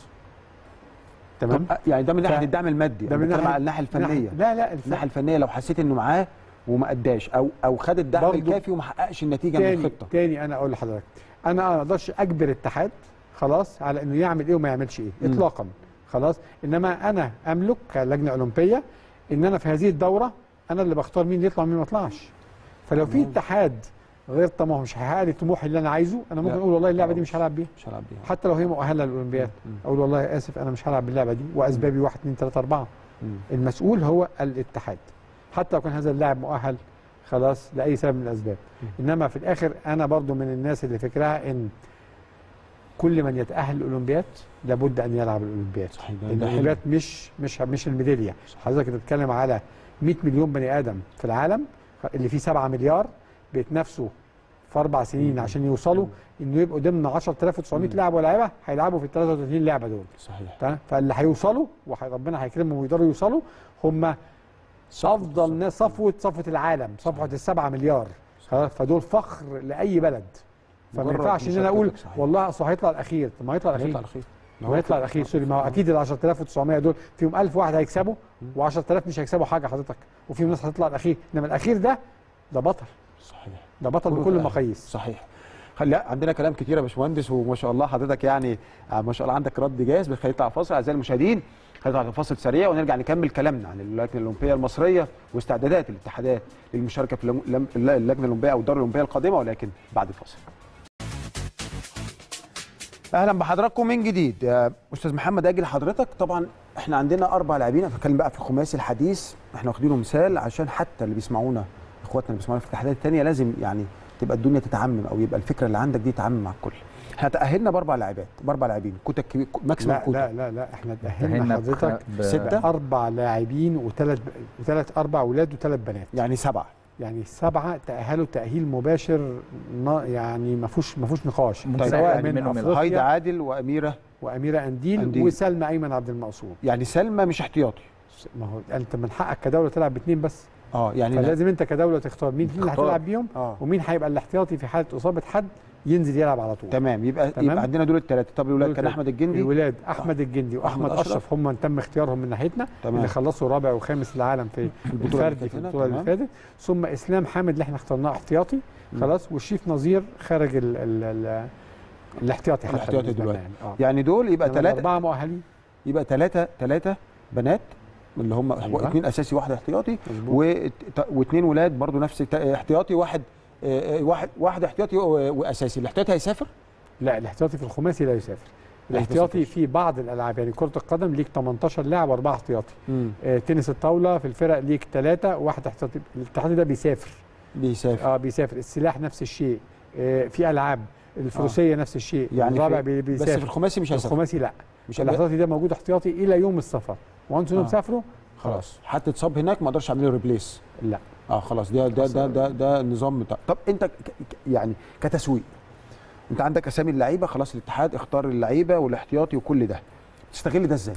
Speaker 2: تمام
Speaker 1: طب يعني ده من ناحيه
Speaker 2: ف-
Speaker 1: الدعم المادي
Speaker 2: ده
Speaker 1: ده
Speaker 2: من
Speaker 1: من
Speaker 2: ناحية-
Speaker 1: على الناحيه الفنيه
Speaker 2: لا لا الف...
Speaker 1: الناحيه الفنيه لو حسيت انه معاه وما اداش او او خد الدعم
Speaker 2: برضو
Speaker 1: الكافي وما حققش النتيجه من
Speaker 2: تاني
Speaker 1: الخطه
Speaker 2: تاني انا اقول لحضرتك انا ما اقدرش اجبر اتحاد خلاص على انه يعمل ايه وما يعملش ايه
Speaker 1: مم.
Speaker 2: اطلاقا خلاص انما انا املك كلجنه اولمبيه ان انا في هذه الدوره انا اللي بختار مين يطلع ومين ما يطلعش فلو في
Speaker 1: تمام.
Speaker 2: اتحاد غير طموح مش هيحقق لي الطموح اللي انا عايزه انا ممكن
Speaker 1: لا.
Speaker 2: اقول والله اللعبه دي
Speaker 1: خلاص.
Speaker 2: مش هلعب بيها
Speaker 1: مش هلعب بيها
Speaker 2: حتى لو هي مؤهله للاولمبياد
Speaker 1: مم.
Speaker 2: اقول والله اسف انا مش هلعب باللعبه دي واسبابي 1 2 3 4
Speaker 1: مم.
Speaker 2: المسؤول هو الاتحاد حتى لو كان هذا اللاعب مؤهل خلاص لاي سبب من الاسباب انما في الاخر انا برضو من الناس اللي فكرها ان كل من يتاهل الاولمبياد لابد ان يلعب الاولمبياد
Speaker 1: صحيح ده- ده
Speaker 2: الاولمبياد مش مش مش الميداليه حضرتك بتتكلم على 100 مليون بني ادم في العالم اللي فيه 7 مليار بيتنافسوا في اربع سنين
Speaker 1: مم.
Speaker 2: عشان يوصلوا انه يبقوا ضمن 10900
Speaker 1: مم.
Speaker 2: لاعب ولاعيبه هيلعبوا في ال 33 لعبه دول
Speaker 1: صحيح
Speaker 2: تمام فاللي هيوصلوا وربنا هيكرمهم ويقدروا يوصلوا هم افضل ناس صفوه صفوه العالم صفوه السبعة مليار خلاص فدول فخر لاي بلد فما
Speaker 1: مجرد
Speaker 2: ينفعش ان انا اقول
Speaker 1: مشاركتك صحيح.
Speaker 2: والله اصل هيطلع الاخير طب ما هيطلع
Speaker 1: هيطلع
Speaker 2: الاخير
Speaker 1: الاخير
Speaker 2: ما هو هيطلع الاخير سوري ما هو اكيد ال 10900 دول فيهم 1000 واحد هيكسبوا و10000 مش هيكسبوا حاجه حضرتك وفيهم ناس هتطلع الاخير انما الاخير ده ده بطل
Speaker 1: صحيح
Speaker 2: ده بطل
Speaker 1: كله
Speaker 2: بكل
Speaker 1: تأهل.
Speaker 2: المقاييس
Speaker 1: صحيح خلي عندنا كلام كتير يا باشمهندس وما شاء الله حضرتك يعني آه، ما شاء الله عندك رد جاهز بس خلينا نطلع فاصل اعزائي المشاهدين هنطلع فاصل سريع ونرجع نكمل كلامنا عن اللجنه الاولمبيه المصريه واستعدادات الاتحادات للمشاركه في اللم- لم- اللجنه الاولمبيه او الدوره الاولمبيه القادمه ولكن بعد الفاصل. اهلا بحضراتكم من جديد آه، استاذ محمد اجل حضرتك طبعا احنا عندنا اربع لاعبين أنا بتكلم بقى في الخماسي الحديث احنا واخدينه مثال عشان حتى اللي بيسمعونا اخواتنا اللي بيسمعونا في الاتحادات الثانيه لازم يعني تبقى الدنيا تتعمم او يبقى الفكره اللي عندك دي تتعمم مع الكل احنا تاهلنا باربع لاعبات باربع لاعبين كوتا كبير ماكسيموم
Speaker 2: لا
Speaker 1: كوتا
Speaker 2: لا لا لا احنا تاهلنا
Speaker 3: تأهلنا
Speaker 2: حضرتك
Speaker 3: ب-
Speaker 1: ستة؟
Speaker 2: اربع لاعبين وثلاث وثلاث اربع اولاد وثلاث بنات
Speaker 1: يعني سبعه
Speaker 2: يعني سبعه تاهلوا تاهيل مباشر نا- يعني ما فيهوش ما فيهوش نقاش
Speaker 3: ممكن
Speaker 2: سواء
Speaker 3: يعني
Speaker 2: من
Speaker 3: منهم
Speaker 1: هايدا
Speaker 2: افريقيا
Speaker 1: عادل واميره
Speaker 2: واميره انديل,
Speaker 1: أنديل.
Speaker 2: وسلمى ايمن عبد المقصود
Speaker 1: يعني سلمى مش احتياطي
Speaker 2: ما هو انت من حقك كدوله تلعب باثنين بس
Speaker 1: اه يعني لا-
Speaker 2: فلازم انت كدوله تختار مين اللي
Speaker 3: تختار.
Speaker 2: هتلعب بيهم
Speaker 1: اه
Speaker 2: ومين هيبقى الاحتياطي في حاله اصابه حد ينزل يلعب على طول
Speaker 1: تمام يبقى
Speaker 2: تمام.
Speaker 1: يبقى عندنا دول الثلاثه طب الولاد
Speaker 2: دول
Speaker 1: كان
Speaker 2: التلاتة.
Speaker 1: احمد الجندي
Speaker 2: الولاد احمد الجندي
Speaker 1: وأحمد
Speaker 2: واحمد
Speaker 1: أشرف.
Speaker 2: اشرف هم تم اختيارهم من ناحيتنا
Speaker 1: تمام.
Speaker 2: اللي خلصوا رابع وخامس العالم في
Speaker 1: في البطوله
Speaker 2: الفردي
Speaker 1: اللي
Speaker 2: في
Speaker 1: كانت هنا،
Speaker 2: البطوله اللي
Speaker 1: تمام.
Speaker 2: فاتت ثم اسلام حامد اللي احنا اخترناه احتياطي
Speaker 1: مم.
Speaker 2: خلاص والشيف نظير خارج ال ال ال الاحتياطي حتى
Speaker 1: الاحتياطي
Speaker 2: بالنسبة لنا
Speaker 1: دلوقتي.
Speaker 2: يعني. اه
Speaker 1: يعني دول يبقى
Speaker 2: إنما
Speaker 1: ثلاثه
Speaker 2: اربعه مؤهلين
Speaker 1: يبقى ثلاثه ثلاثه بنات اللي هم
Speaker 2: أيوة.
Speaker 1: اثنين اساسي واحد احتياطي
Speaker 2: مظبوط.
Speaker 1: وت- واثنين ولاد برضو نفس الت- احتياطي واحد آه، آه، واحد واحد احتياطي و- واساسي الاحتياطي هيسافر
Speaker 2: لا الاحتياطي في الخماسي لا يسافر
Speaker 1: لا
Speaker 2: الاحتياطي
Speaker 1: يسافرش.
Speaker 2: في بعض الالعاب يعني كره القدم ليك 18 لاعب واربعه احتياطي آه تنس الطاوله في الفرق ليك ثلاثه واحد احتياطي الاحتياطي ده بيسافر
Speaker 1: بيسافر
Speaker 2: اه بيسافر السلاح نفس الشيء آه في العاب الفروسيه آه. نفس الشيء
Speaker 1: يعني
Speaker 2: الرابع
Speaker 1: في
Speaker 2: بي-
Speaker 1: بس في
Speaker 2: بيسافر
Speaker 1: الخماسي مش هيسافر
Speaker 2: الخماسي لا
Speaker 1: مش هيبقى
Speaker 2: الاحتياطي ده موجود احتياطي الى يوم السفر وانس انهم
Speaker 1: آه.
Speaker 2: سافروا
Speaker 1: خلاص حتى اتصاب هناك ما اقدرش اعمل له ريبليس
Speaker 2: لا
Speaker 1: اه خلاص ده ده ده ده, ده النظام بتاع طب انت ك- ك- يعني كتسويق انت عندك اسامي اللعيبه خلاص الاتحاد اختار اللعيبه والاحتياطي وكل ده تستغل ده ازاي؟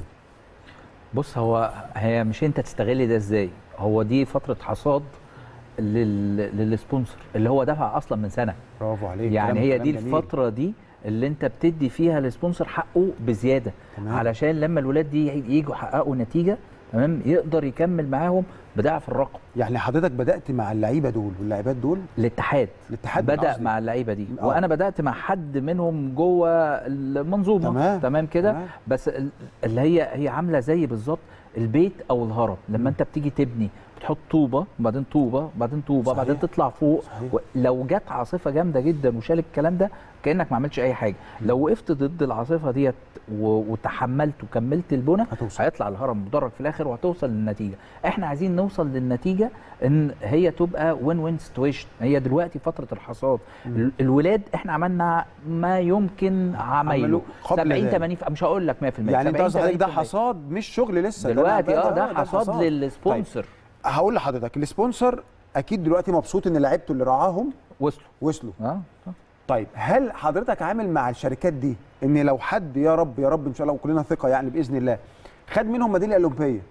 Speaker 3: بص هو هي مش انت تستغل ده ازاي هو دي فتره حصاد لل... للسبونسر اللي هو دفع اصلا من سنه
Speaker 1: برافو عليك
Speaker 3: يعني
Speaker 1: كلام-
Speaker 3: هي
Speaker 1: كلام
Speaker 3: دي
Speaker 1: جميل.
Speaker 3: الفتره دي اللي انت بتدي فيها للسبونسر حقه بزياده
Speaker 1: تمام.
Speaker 3: علشان لما الولاد دي يجوا يحققوا نتيجه تمام يقدر يكمل معاهم بضعف الرقم
Speaker 1: يعني حضرتك بدات مع اللعيبه دول واللاعبات دول
Speaker 3: الاتحاد
Speaker 1: الاتحاد
Speaker 3: بدا
Speaker 1: قصدي.
Speaker 3: مع اللعيبه دي
Speaker 1: آه.
Speaker 3: وانا بدات مع حد منهم جوه المنظومه
Speaker 1: تمام.
Speaker 3: تمام كده
Speaker 1: تمام.
Speaker 3: بس ال- اللي هي هي عامله زي بالظبط البيت او الهرم لما انت بتيجي تبني بتحط طوبه وبعدين طوبه وبعدين طوبه
Speaker 1: صحيح.
Speaker 3: وبعدين تطلع فوق
Speaker 1: صحيح.
Speaker 3: و- لو جت عاصفه جامده جدا وشالت الكلام ده كانك ما عملتش اي حاجه لو وقفت ضد العاصفه ديت و- وتحملت وكملت البنى
Speaker 1: هتوصل.
Speaker 3: هيطلع الهرم مدرج في الاخر وهتوصل للنتيجه احنا عايزين نوصل للنتيجه ان هي تبقى وين وين سيتويشن هي دلوقتي فتره الحصاد ال- الولاد احنا عملنا ما يمكن عمايله
Speaker 1: عملوه قبل
Speaker 3: 70
Speaker 1: ذلك.
Speaker 3: 80 مش هقول لك 100%
Speaker 1: يعني انت
Speaker 3: 70
Speaker 1: قصدك حضرتك ده
Speaker 3: 80%.
Speaker 1: حصاد مش شغل لسه ده
Speaker 3: دلوقتي
Speaker 1: أنا
Speaker 3: اه ده
Speaker 1: بقى-
Speaker 3: حصاد للسبونسر
Speaker 1: هقول لحضرتك السبونسر اكيد دلوقتي مبسوط ان لعيبته اللي رعاهم
Speaker 3: وصلوا
Speaker 1: وصلوا
Speaker 3: اه
Speaker 1: طيب هل حضرتك عامل مع الشركات دي ان لو حد يا رب يا رب ان شاء الله وكلنا ثقه يعني باذن الله خد منهم ميداليه اولمبيه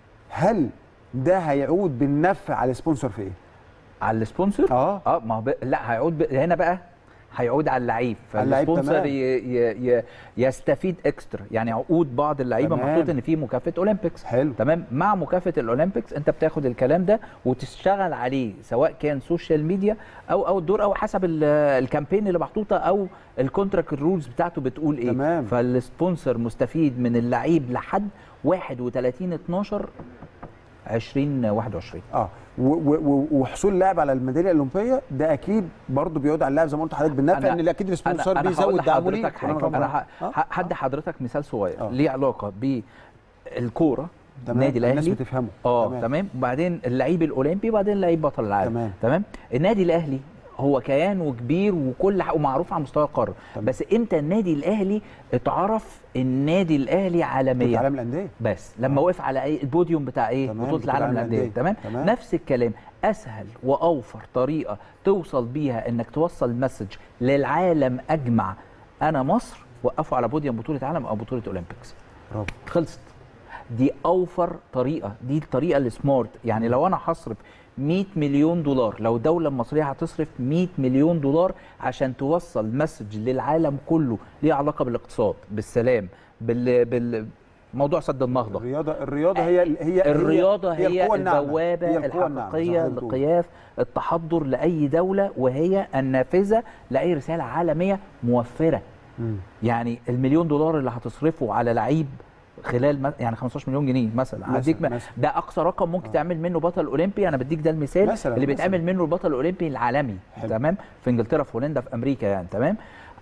Speaker 1: هل ده هيعود بالنفع على السبونسر في ايه؟
Speaker 3: على السبونسر
Speaker 1: اه
Speaker 3: اه ما هو ب... لا هيعود ب... هنا بقى هيعود على اللعيب
Speaker 1: على اللعيب،
Speaker 3: فالسبونسر
Speaker 1: تمام.
Speaker 3: ي... ي... ي... يستفيد اكسترا يعني عقود بعض اللعيبه
Speaker 1: تمام.
Speaker 3: محطوط ان في مكافاه اولمبيكس
Speaker 1: حلو
Speaker 3: تمام مع مكافاه الاولمبيكس انت بتاخد الكلام ده وتشتغل عليه سواء كان سوشيال ميديا او او الدور او حسب ال- الكامبين اللي محطوطه او الكونتراكت الرولز بتاعته بتقول ايه
Speaker 1: تمام.
Speaker 3: فالسبونسر مستفيد من اللعيب لحد 31 12 2021
Speaker 1: اه و- و- و- وحصول اللاعب على الميداليه الاولمبيه ده اكيد برضه بيعود على اللاعب زي ما قلت لحضرتك بالنفع
Speaker 3: أنا-
Speaker 1: ان اكيد السبونسر
Speaker 3: انا
Speaker 1: بيزود
Speaker 3: هقول
Speaker 1: دعمه ليه
Speaker 3: لحضرتك حاجه
Speaker 1: وأنا
Speaker 3: انا
Speaker 1: غلطان.
Speaker 3: ه-
Speaker 1: آه،
Speaker 3: ه- هدي حضرتك مثال صغير
Speaker 1: آه.
Speaker 3: ليه علاقه بالكوره
Speaker 1: تمام
Speaker 3: النادي
Speaker 1: الناس
Speaker 3: الاهلي
Speaker 1: بتفهمه
Speaker 3: اه
Speaker 1: تمام.
Speaker 3: تمام وبعدين اللعيب الاولمبي وبعدين اللعيب بطل العالم
Speaker 1: تمام.
Speaker 3: تمام النادي الاهلي هو كيان وكبير وكل حق ومعروف على مستوى القاره
Speaker 1: تمام.
Speaker 3: بس امتى النادي الاهلي اتعرف النادي الاهلي
Speaker 1: بطولة
Speaker 3: عالميا
Speaker 1: عالم الانديه
Speaker 3: بس لما وقف على ايه البوديوم بتاع ايه
Speaker 1: تمام،
Speaker 3: بطوله العالم للانديه تمام
Speaker 1: تمام.
Speaker 3: نفس الكلام اسهل واوفر طريقه توصل بيها انك توصل مسج للعالم اجمع انا مصر وقفوا على بوديوم بطوله عالم او بطوله اولمبيكس
Speaker 1: برافو
Speaker 3: خلصت دي اوفر طريقه دي الطريقه السمارت يعني لو انا هصرف 100 مليون دولار لو الدوله المصريه هتصرف 100 مليون دولار عشان توصل مسج للعالم كله ليه علاقه بالاقتصاد بالسلام بال بال موضوع سد النهضه
Speaker 1: الرياضه الرياضه هي هي هي
Speaker 3: الرياضة هي,
Speaker 1: القوة الناعمة.
Speaker 3: البوابة
Speaker 1: هي القوة الناعمة،
Speaker 3: الحقيقية
Speaker 1: زي ما بتقول.
Speaker 3: لقياس التحضر لأي دولة وهي النافذة لأي رسالة عالمية موفرة
Speaker 1: مم.
Speaker 3: يعني المليون دولار اللي هتصرفه على لعيب خلال م- يعني 15 مليون جنيه مثلا
Speaker 1: مثلاً،
Speaker 3: هديك م-
Speaker 1: مثلاً.
Speaker 3: ده اقصى رقم ممكن تعمل منه بطل اولمبي انا بديك ده المثال
Speaker 1: مثلاً،
Speaker 3: اللي
Speaker 1: مثلاً.
Speaker 3: بيتعمل منه البطل الاولمبي العالمي
Speaker 1: حلو.
Speaker 3: تمام في انجلترا في هولندا في امريكا يعني تمام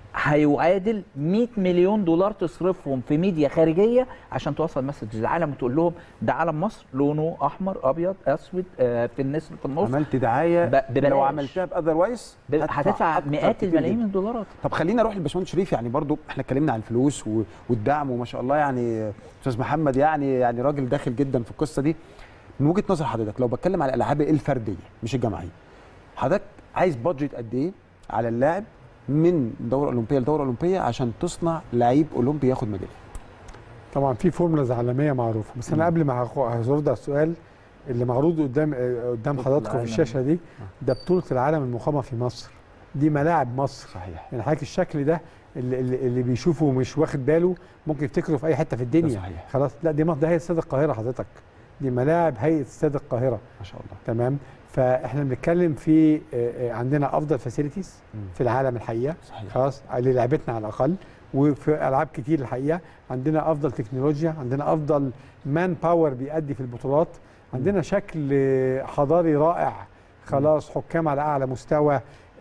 Speaker 3: هيعادل 100 مليون دولار تصرفهم في ميديا خارجيه عشان توصل مسج للعالم وتقول لهم ده علم مصر لونه احمر ابيض اسود آه، في النسر في النص
Speaker 1: عملت دعايه
Speaker 3: ب- ببلاش.
Speaker 1: لو عملتها باذروايز
Speaker 3: ب- هتدفع مئات الملايين من الدولارات
Speaker 1: طب خلينا نروح للباشمهندس شريف يعني برضو احنا اتكلمنا عن الفلوس و- والدعم وما شاء الله يعني استاذ محمد يعني يعني راجل داخل جدا في القصه دي من وجهه نظر حضرتك لو بتكلم على الالعاب الفرديه مش الجماعيه حضرتك عايز بادجت قد ايه على اللاعب من دوره اولمبيه لدوره اولمبيه عشان تصنع لعيب اولمبي ياخد ميداليه
Speaker 2: طبعا في فورمولاز عالميه معروفه بس انا قبل ما هخ- هرد على السؤال اللي معروض قدام آه، قدام
Speaker 3: بطولة
Speaker 2: حضراتكم في
Speaker 3: العالم.
Speaker 2: الشاشه دي ده بطوله العالم المقامه في مصر دي ملاعب مصر
Speaker 1: صحيح
Speaker 2: يعني حضرتك الشكل ده اللي, اللي اللي بيشوفه مش واخد باله ممكن يفتكره في اي حته في
Speaker 1: ده
Speaker 2: الدنيا
Speaker 1: صحيح
Speaker 2: خلاص لا دي مصر ده هي استاد القاهره حضرتك دي ملاعب هيئه استاد القاهره
Speaker 1: ما شاء الله
Speaker 2: تمام فاحنا بنتكلم في آه، آه، عندنا افضل فاسيلتيز
Speaker 1: مم.
Speaker 2: في العالم الحقيقه
Speaker 1: صحيح
Speaker 2: خلاص للعبتنا على الاقل وفي العاب كتير الحقيقه عندنا افضل تكنولوجيا عندنا افضل مان باور بيأدي في البطولات عندنا شكل آه، حضاري رائع خلاص حكام على اعلى مستوى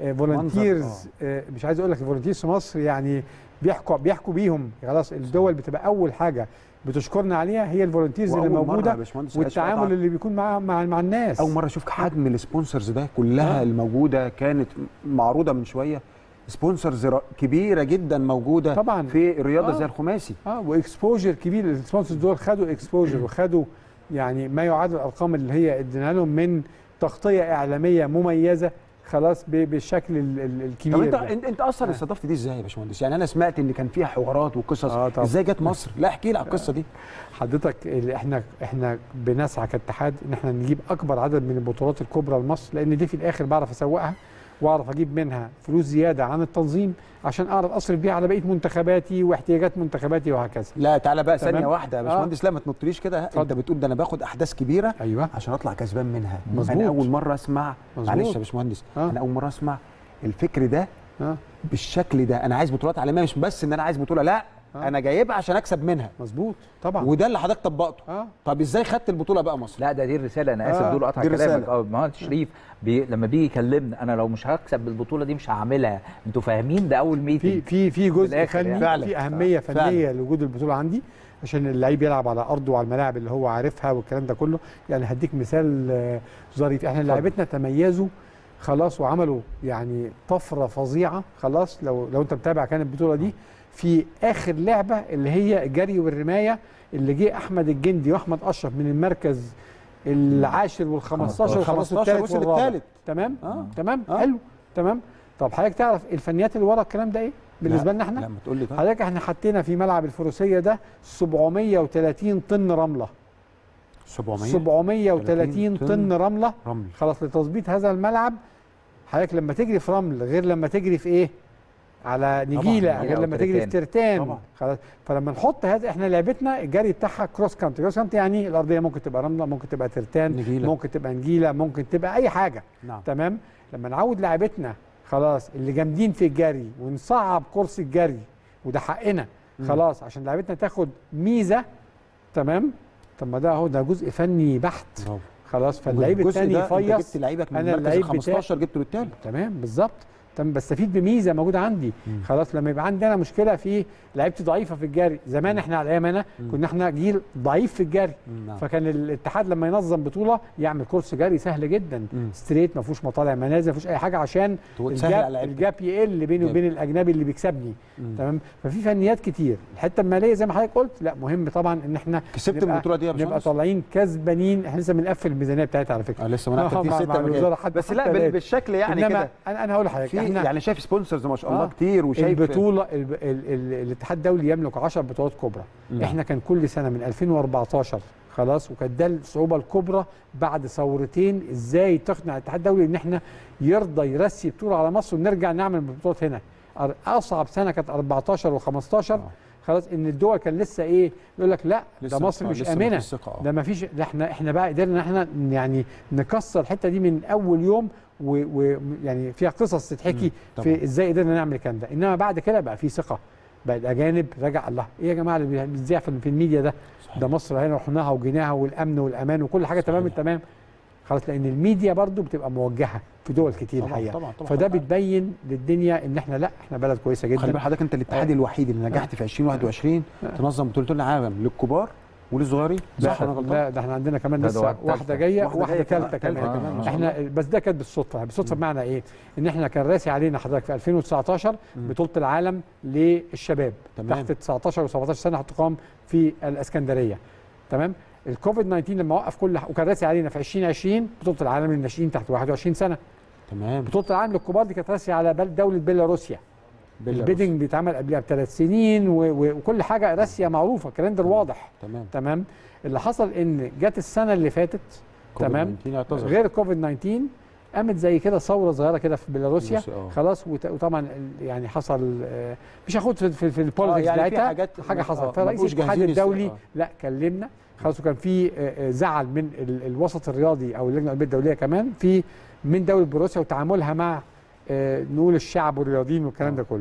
Speaker 2: فولنتيرز مش عايز اقول لك الفولنتيرز في مصر يعني بيحكوا بيحكوا بيهم خلاص الدول بتبقى اول حاجه بتشكرنا عليها هي الفولنتيرز اللي
Speaker 1: وأول مرة يا
Speaker 2: موجوده
Speaker 1: باشمهندس
Speaker 2: والتعامل
Speaker 1: أشرف
Speaker 2: اللي بيكون مع مع, مع الناس
Speaker 1: اول مره اشوف حجم السبونسرز ده كلها
Speaker 2: آه.
Speaker 1: الموجوده كانت معروضه من شويه سبونسرز ر- كبيره جدا موجوده
Speaker 2: طبعا
Speaker 1: في الرياضه
Speaker 2: آه.
Speaker 1: زي الخماسي
Speaker 2: اه واكسبوجر كبير السبونسرز دول خدوا اكسبوجر وخدوا يعني ما يعادل الارقام اللي هي ادينا لهم من تغطيه اعلاميه مميزه خلاص ب- بالشكل ال- ال-
Speaker 1: طب
Speaker 2: الكبير
Speaker 1: انت
Speaker 2: ده.
Speaker 1: انت انت اصلا استضفت دي ازاي يا باشمهندس يعني انا سمعت ان كان فيها حوارات وقصص
Speaker 2: آه طبعا.
Speaker 1: ازاي جت مصر لا احكي لي على القصه دي
Speaker 2: حضرتك اللي احنا احنا بنسعى كاتحاد ان احنا نجيب اكبر عدد من البطولات الكبرى لمصر لان دي في الاخر بعرف اسوقها واعرف اجيب منها فلوس زياده عن التنظيم عشان اعرف اصرف بيها على بقيه منتخباتي واحتياجات منتخباتي وهكذا
Speaker 1: لا تعالى بقى
Speaker 2: تمام.
Speaker 1: ثانيه واحده يا
Speaker 2: آه.
Speaker 1: باشمهندس لا ما تنطليش كده ها، انت
Speaker 2: اتفضل.
Speaker 1: بتقول ده انا باخد احداث كبيره
Speaker 2: ايوه
Speaker 1: عشان اطلع كسبان منها
Speaker 2: مظبوط.
Speaker 1: انا اول مره اسمع
Speaker 2: مظبوط.
Speaker 1: معلش يا باشمهندس
Speaker 2: آه.
Speaker 1: انا اول مره اسمع الفكر ده
Speaker 2: اه
Speaker 1: بالشكل ده انا عايز بطولات عالميه مش بس ان انا عايز بطوله لا
Speaker 2: آه.
Speaker 1: انا جايبها عشان اكسب منها
Speaker 2: مظبوط طبعا
Speaker 1: وده اللي حضرتك طبقته
Speaker 2: اه
Speaker 1: طب ازاي خدت البطوله بقى مصر
Speaker 3: لا ده دي الرساله انا اسف
Speaker 2: آه،
Speaker 3: دول قطع
Speaker 1: دي
Speaker 3: كلامك
Speaker 1: رسالة.
Speaker 3: اه مهندس شريف بي لما بيجي يكلمنا انا لو مش هكسب بالبطوله دي مش هعملها انتوا فاهمين ده اول
Speaker 2: في
Speaker 3: ميتنج
Speaker 2: في في جزء
Speaker 3: بالآخر
Speaker 2: فني
Speaker 3: يعني.
Speaker 1: فعلا.
Speaker 2: في اهميه
Speaker 1: فعلا.
Speaker 2: فنيه لوجود البطوله عندي عشان اللعيب يلعب على ارضه وعلى الملاعب اللي هو عارفها والكلام ده كله يعني هديك مثال آه، ظريف احنا لعيبتنا تميزوا خلاص وعملوا يعني طفره فظيعه خلاص لو لو انت متابع كان البطوله دي في اخر لعبه اللي هي الجري والرمايه اللي جه احمد الجندي واحمد اشرف من المركز العاشر وال15
Speaker 3: 15
Speaker 2: وخلصوا
Speaker 1: 15
Speaker 2: الثالث
Speaker 1: وصل
Speaker 2: والرابع
Speaker 1: الثالث
Speaker 2: تمام
Speaker 1: آه.
Speaker 2: تمام
Speaker 1: آه.
Speaker 2: حلو تمام طب حضرتك تعرف الفنيات اللي ورا الكلام ده ايه بالنسبه لنا احنا
Speaker 1: لما تقول لي طيب
Speaker 2: حضرتك احنا حطينا في ملعب الفروسيه ده 730 طن رمله
Speaker 1: 700
Speaker 2: 730
Speaker 1: طن
Speaker 2: طن رمله
Speaker 1: رمل
Speaker 2: خلاص لتظبيط هذا الملعب حضرتك لما تجري في رمل غير لما تجري في ايه على نجيله
Speaker 3: نجيلة
Speaker 2: غير
Speaker 3: أو
Speaker 2: لما تجري في
Speaker 3: ترتان.
Speaker 2: ترتان
Speaker 1: طبعا.
Speaker 2: خلاص فلما نحط هذا احنا لعبتنا الجري بتاعها كروس كانتري كروس كانتري يعني الارضيه ممكن تبقى رمله ممكن تبقى ترتان
Speaker 1: نجيلة.
Speaker 2: ممكن تبقى نجيله ممكن تبقى اي حاجه
Speaker 1: نعم
Speaker 2: تمام لما نعود لعبتنا خلاص اللي جامدين في الجري ونصعب كورس الجري وده حقنا
Speaker 1: مم.
Speaker 2: خلاص عشان لعبتنا تاخد ميزه تمام طب ما ده اهو ده جزء فني بحت
Speaker 1: برافو
Speaker 2: خلاص فاللعيب
Speaker 1: والجزء
Speaker 2: الثاني
Speaker 1: ده انت
Speaker 2: يفيص
Speaker 1: جبت لعيبك من
Speaker 2: أنا
Speaker 1: المركز
Speaker 2: اللعيب
Speaker 1: ال 15 جبته للثالث
Speaker 2: تمام بالظبط تمام بستفيد بميزه موجوده عندي
Speaker 1: مم.
Speaker 2: خلاص لما يبقى عندنا مشكله في لعيبتي ضعيفه في الجري زمان احنا على ايامنا
Speaker 1: مم.
Speaker 2: كنا احنا جيل ضعيف في الجري
Speaker 1: نعم
Speaker 2: فكان الاتحاد لما ينظم بطوله يعمل كورس جري سهل جدا
Speaker 1: مم.
Speaker 2: ستريت ما فيهوش مطالع منازل ما فيهوش اي حاجه عشان
Speaker 1: تسهل على
Speaker 2: الجاب,
Speaker 1: لعيبتك.
Speaker 2: الجاب يقل بيني
Speaker 1: جاب.
Speaker 2: وبين الاجنبي اللي بيكسبني
Speaker 1: مم.
Speaker 2: تمام ففي فنيات كتير الحته الماليه زي ما حضرتك قلت لا مهم طبعا ان احنا
Speaker 1: كسبت
Speaker 2: نبقى-
Speaker 1: البطوله دي يا
Speaker 2: نبقى
Speaker 1: باشمهندس
Speaker 2: طالعين كسبانين احنا لسه بنقفل الميزانيه بتاعتها على فكره
Speaker 1: اه لسه ما انا
Speaker 2: آه،
Speaker 1: في
Speaker 2: مع-
Speaker 1: 6
Speaker 2: مع الوزارة حتى
Speaker 1: بس لا
Speaker 2: حتى
Speaker 1: بال-
Speaker 2: الآن.
Speaker 1: بالشكل يعني
Speaker 2: انما
Speaker 1: كده
Speaker 2: انا انا هقول لحضرتك
Speaker 1: في
Speaker 2: احنا
Speaker 1: يعني شايف سبونسرز ما شاء الله
Speaker 2: آه.
Speaker 1: كتير وشايف
Speaker 2: البطوله ال ال ال الاتحاد الدولي يملك 10 بطولات كبرى
Speaker 1: مم.
Speaker 2: احنا كان كل سنه من 2014 خلاص وكانت ده الصعوبه الكبرى بعد ثورتين ازاي تقنع الاتحاد الدولي ان احنا يرضى يرسي بطوله على مصر ونرجع نعمل بطولات هنا أر- اصعب سنه كانت 14 و15
Speaker 1: آه.
Speaker 2: خلاص ان الدول كان لسه ايه يقول لك لا ده
Speaker 1: لسه-
Speaker 2: مصر
Speaker 1: آه،
Speaker 2: مش
Speaker 1: لسه ما
Speaker 2: امنه
Speaker 1: فيش ثقة، آه.
Speaker 2: ده ما فيش ده احنا احنا بقى قدرنا ان احنا يعني نكسر الحته دي من اول يوم ويعني فيها قصص تتحكي
Speaker 1: مم، طبعاً.
Speaker 2: في ازاي قدرنا نعمل الكلام ده انما بعد كده بقى في ثقه بقى الاجانب رجع الله ايه يا جماعه اللي بيذيع في في الميديا ده
Speaker 1: صحيح.
Speaker 2: ده مصر هنا رحناها وجيناها والامن والامان وكل حاجه تمام
Speaker 1: صحيح.
Speaker 2: التمام خلاص لان الميديا برضو بتبقى موجهه في دول كتير
Speaker 1: طبعاً،
Speaker 2: الحقيقه
Speaker 1: طبعاً، طبعاً،
Speaker 2: فده
Speaker 1: طبعاً.
Speaker 2: بتبين للدنيا ان احنا لا احنا بلد كويسه
Speaker 1: خلي
Speaker 2: جدا
Speaker 1: بال حضرتك انت الاتحاد الوحيد اللي نجحت في 2021 تنظم بطوله العالم للكبار وللصغيرين
Speaker 2: لا
Speaker 1: صح ولا أنا غلطان؟
Speaker 2: لا ده احنا عندنا كمان
Speaker 3: ده
Speaker 2: لسه
Speaker 3: دعاء
Speaker 2: واحده
Speaker 3: تالتة.
Speaker 2: جايه
Speaker 1: واحدة
Speaker 2: واحده
Speaker 1: جاية
Speaker 2: ثالثه
Speaker 1: كمان.
Speaker 2: كمان
Speaker 1: تالتة كمان، ما شاء
Speaker 2: احنا بس ده كانت بالصدفه بالصدفه بمعنى ايه ان احنا كان راسي علينا حضرتك في 2019
Speaker 1: مم.
Speaker 2: بطوله العالم للشباب
Speaker 1: تمام.
Speaker 2: تحت 19 و17 سنه هتقام في الاسكندريه تمام الكوفيد 19 لما وقف كل وكان راسي علينا في 2020 بطوله العالم للناشئين تحت 21 سنه
Speaker 1: تمام
Speaker 2: بطوله العالم للكبار دي كانت راسي على بل دوله بيلاروسيا
Speaker 1: بيلاروس.
Speaker 2: البيدنج بيتعمل قبلها بثلاث سنين و... و... وكل حاجه راسيه معروفه كالندر واضح
Speaker 1: تمام
Speaker 2: تمام اللي حصل ان جت السنه اللي فاتت تمام.
Speaker 1: كوفيد 19 اعتذر
Speaker 2: غير كوفيد 19 قامت زي كده ثوره صغيره كده في بيلاروسيا
Speaker 1: بيلاروسيا، آه.
Speaker 2: خلاص وت- وطبعا ال- يعني حصل آه، مش هاخد في, في, في
Speaker 1: آه،
Speaker 2: البوليتكس
Speaker 1: يعني في
Speaker 2: بتاعتها
Speaker 1: حاجات
Speaker 2: حاجه
Speaker 1: ما-
Speaker 2: حصلت
Speaker 1: آه، ما
Speaker 2: فرئيس
Speaker 1: بقوش
Speaker 2: الاتحاد
Speaker 1: جاهزين يست-
Speaker 2: الدولي
Speaker 1: آه.
Speaker 2: لا كلمنا خلاص وكان في آه، آه، زعل من ال- الوسط الرياضي او اللجنه الاولمبيه الدوليه كمان في من دوله بروسيا وتعاملها مع آه، نقول الشعب والرياضيين والكلام ده كله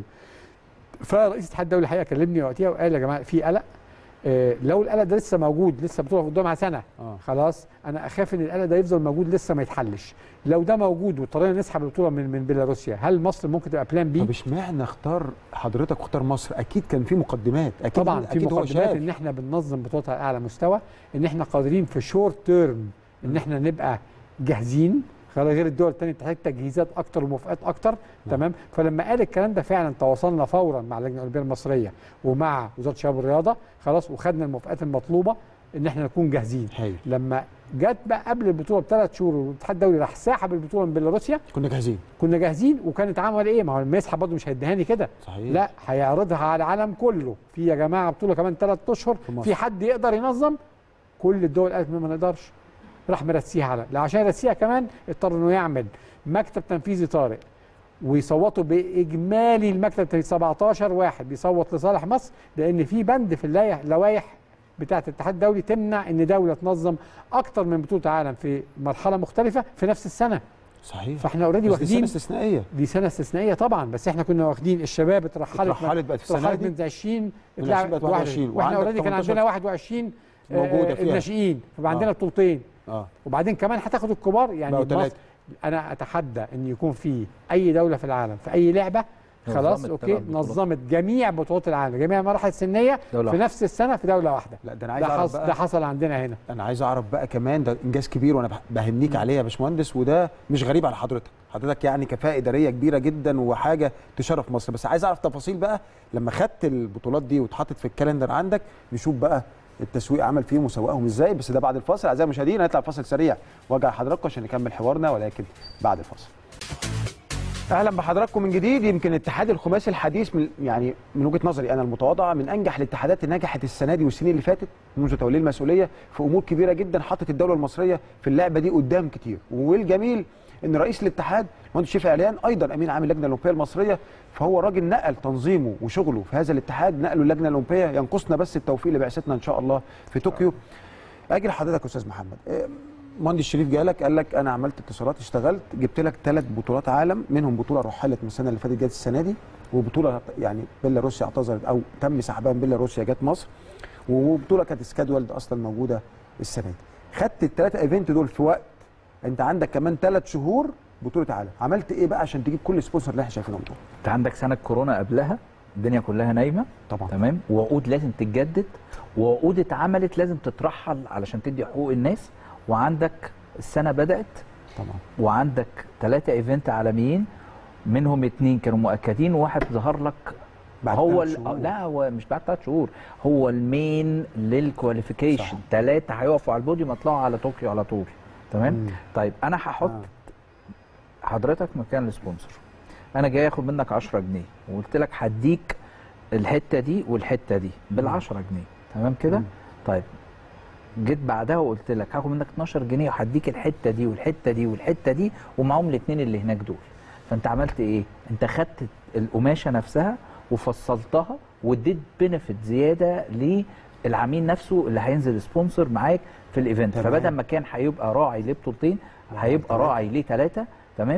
Speaker 2: فرئيس الاتحاد الدولي الحقيقه كلمني وقتها وقال يا جماعه في قلق آه، لو القلق ده لسه موجود لسه بطوله قدامها سنه
Speaker 1: اه
Speaker 2: خلاص انا اخاف ان القلق ده يفضل موجود لسه ما يتحلش لو ده موجود واضطرينا نسحب البطوله من من بيلاروسيا هل مصر ممكن تبقى بلان بي
Speaker 1: طب اشمعنى اختار حضرتك واختار مصر اكيد كان في مقدمات اكيد
Speaker 2: طبعا في
Speaker 1: أكيد هو
Speaker 2: مقدمات
Speaker 1: شاف.
Speaker 2: ان احنا بننظم بطولات على اعلى مستوى ان احنا قادرين في شورت تيرم ان احنا نبقى جاهزين خلاص غير الدول الثانيه تحتاج تجهيزات اكتر وموافقات اكتر تمام فلما قال الكلام ده فعلا تواصلنا فورا مع اللجنه الاولمبيه المصريه ومع وزاره الشباب والرياضه خلاص وخدنا الموافقات المطلوبه ان احنا نكون جاهزين
Speaker 1: هايل
Speaker 2: لما جت بقى قبل البطوله بثلاث شهور والاتحاد الدولي راح ساحب البطوله من بيلاروسيا
Speaker 1: كنا جاهزين
Speaker 2: كنا جاهزين وكان اتعمل ايه ما هو لما يسحب برضه مش هيديهاني كده
Speaker 1: صحيح
Speaker 2: لا هيعرضها على العالم كله في يا جماعه بطوله كمان ثلاث اشهر
Speaker 1: في مصر.
Speaker 2: في حد يقدر ينظم كل الدول قالت ما نقدرش راح مرسيها على لا عشان يرسيها كمان اضطر انه يعمل مكتب تنفيذي طارئ ويصوتوا باجمالي المكتب التنفيذي 17 واحد بيصوت لصالح مصر لان في بند في اللائح اللوائح بتاعه الاتحاد الدولي تمنع ان دوله تنظم اكتر من بطوله عالم في مرحله مختلفه في نفس السنه
Speaker 1: صحيح
Speaker 2: فاحنا اوريدي
Speaker 1: بس دي سنه
Speaker 2: واخدين
Speaker 1: استثنائيه
Speaker 2: دي سنه استثنائيه طبعا بس احنا كنا واخدين الشباب اترحلت
Speaker 1: اترحلت بقت في السنه
Speaker 2: اترحلت
Speaker 1: دي
Speaker 2: من 20
Speaker 1: من
Speaker 2: اتلعبت
Speaker 1: 20 بقت 21
Speaker 2: واحنا
Speaker 1: وعندك
Speaker 2: اوريدي كان
Speaker 1: 18
Speaker 2: عندنا 21 آه،
Speaker 1: موجودة فيها.
Speaker 2: الناشئين فبقى عندنا
Speaker 1: آه.
Speaker 2: بطولتين
Speaker 1: اه
Speaker 2: وبعدين كمان هتاخد الكبار يعني
Speaker 1: بقوا
Speaker 2: مصر
Speaker 1: تلاتة.
Speaker 2: انا اتحدى ان يكون في اي دوله في العالم في اي لعبه خلاص
Speaker 3: نظمت
Speaker 2: اوكي
Speaker 3: تبع البطولات.
Speaker 2: نظمت جميع بطولات العالم جميع المراحل السنيه
Speaker 3: دولة
Speaker 2: في
Speaker 3: واحدة.
Speaker 2: نفس السنه في دوله واحده
Speaker 1: لا ده انا عايز
Speaker 2: ده,
Speaker 1: اعرف
Speaker 2: حص...
Speaker 1: بقى
Speaker 2: ده حصل عندنا هنا
Speaker 1: انا عايز اعرف بقى كمان ده انجاز كبير وانا بح- بهنيك عليه يا باشمهندس وده مش غريب على حضرتك حضرتك يعني كفاءه اداريه كبيره جدا وحاجه تشرف مصر بس عايز اعرف تفاصيل بقى لما خدت البطولات دي واتحطت في الكالندر عندك نشوف بقى التسويق عمل فيهم وسوقهم ازاي بس ده بعد الفاصل اعزائي المشاهدين هنطلع فاصل سريع وارجع لحضراتكم عشان نكمل حوارنا ولكن بعد الفاصل اهلا بحضراتكم من جديد يمكن الاتحاد الخماسي الحديث من يعني من وجهه نظري انا المتواضعه من انجح الاتحادات اللي نجحت السنه دي والسنين اللي فاتت منذ توليه المسؤوليه في امور كبيره جدا حطت الدوله المصريه في اللعبه دي قدام كتير والجميل ان رئيس الاتحاد المهندس شريف عليان ايضا امين عام اللجنه الاولمبيه المصريه فهو راجل نقل تنظيمه وشغله في هذا الاتحاد نقله اللجنه الاولمبيه ينقصنا بس التوفيق لبعثتنا ان شاء الله في طوكيو اجي لحضرتك يا استاذ محمد إيه، مهندس شريف جالك قال لك انا عملت اتصالات اشتغلت جبت لك ثلاث بطولات عالم منهم بطوله رحلت من السنه اللي فاتت جت السنه دي وبطوله يعني بيلاروسيا اعتذرت او تم سحبها من بيلاروسيا جت مصر وبطوله كانت سكادولد اصلا موجوده السنه دي خدت الثلاثه ايفنت دول في وقت انت عندك كمان ثلاث شهور بطوله عالم عملت ايه بقى عشان تجيب كل سبونسر اللي احنا شايفينهم دول
Speaker 3: انت عندك سنه كورونا قبلها الدنيا كلها نايمه
Speaker 1: طبعا
Speaker 3: تمام وعقود لازم تتجدد وعقود اتعملت لازم تترحل علشان تدي حقوق الناس وعندك السنه بدات
Speaker 1: طبعا
Speaker 3: وعندك ثلاثه ايفنت عالميين منهم اتنين كانوا مؤكدين وواحد ظهر لك
Speaker 1: بعد
Speaker 3: هو
Speaker 1: ثلاث
Speaker 3: ال-
Speaker 1: شهور.
Speaker 3: لا هو مش بعد ثلاث شهور هو المين للكواليفيكيشن
Speaker 1: صح.
Speaker 3: ثلاثه هيقفوا على البوديوم يطلعوا على طوكيو على طول تمام
Speaker 1: مم.
Speaker 3: طيب انا هحط
Speaker 1: آه.
Speaker 3: حضرتك مكان السبونسر انا جاي اخد منك 10 جنيه وقلت لك هديك الحته دي والحته دي بال 10 جنيه تمام كده
Speaker 1: مم.
Speaker 3: طيب جيت بعدها وقلت لك هاخد منك 12 جنيه وهديك الحته دي والحته دي والحته دي ومعاهم الاثنين اللي هناك دول فانت عملت ايه انت خدت القماشه نفسها وفصلتها واديت بنفيت زياده للعميل نفسه اللي هينزل سبونسر معاك في الايفنت
Speaker 1: تمام.
Speaker 3: فبدل ما كان هيبقى راعي لبطولتين هيبقى
Speaker 1: تلاتة.
Speaker 3: راعي لثلاثه تمام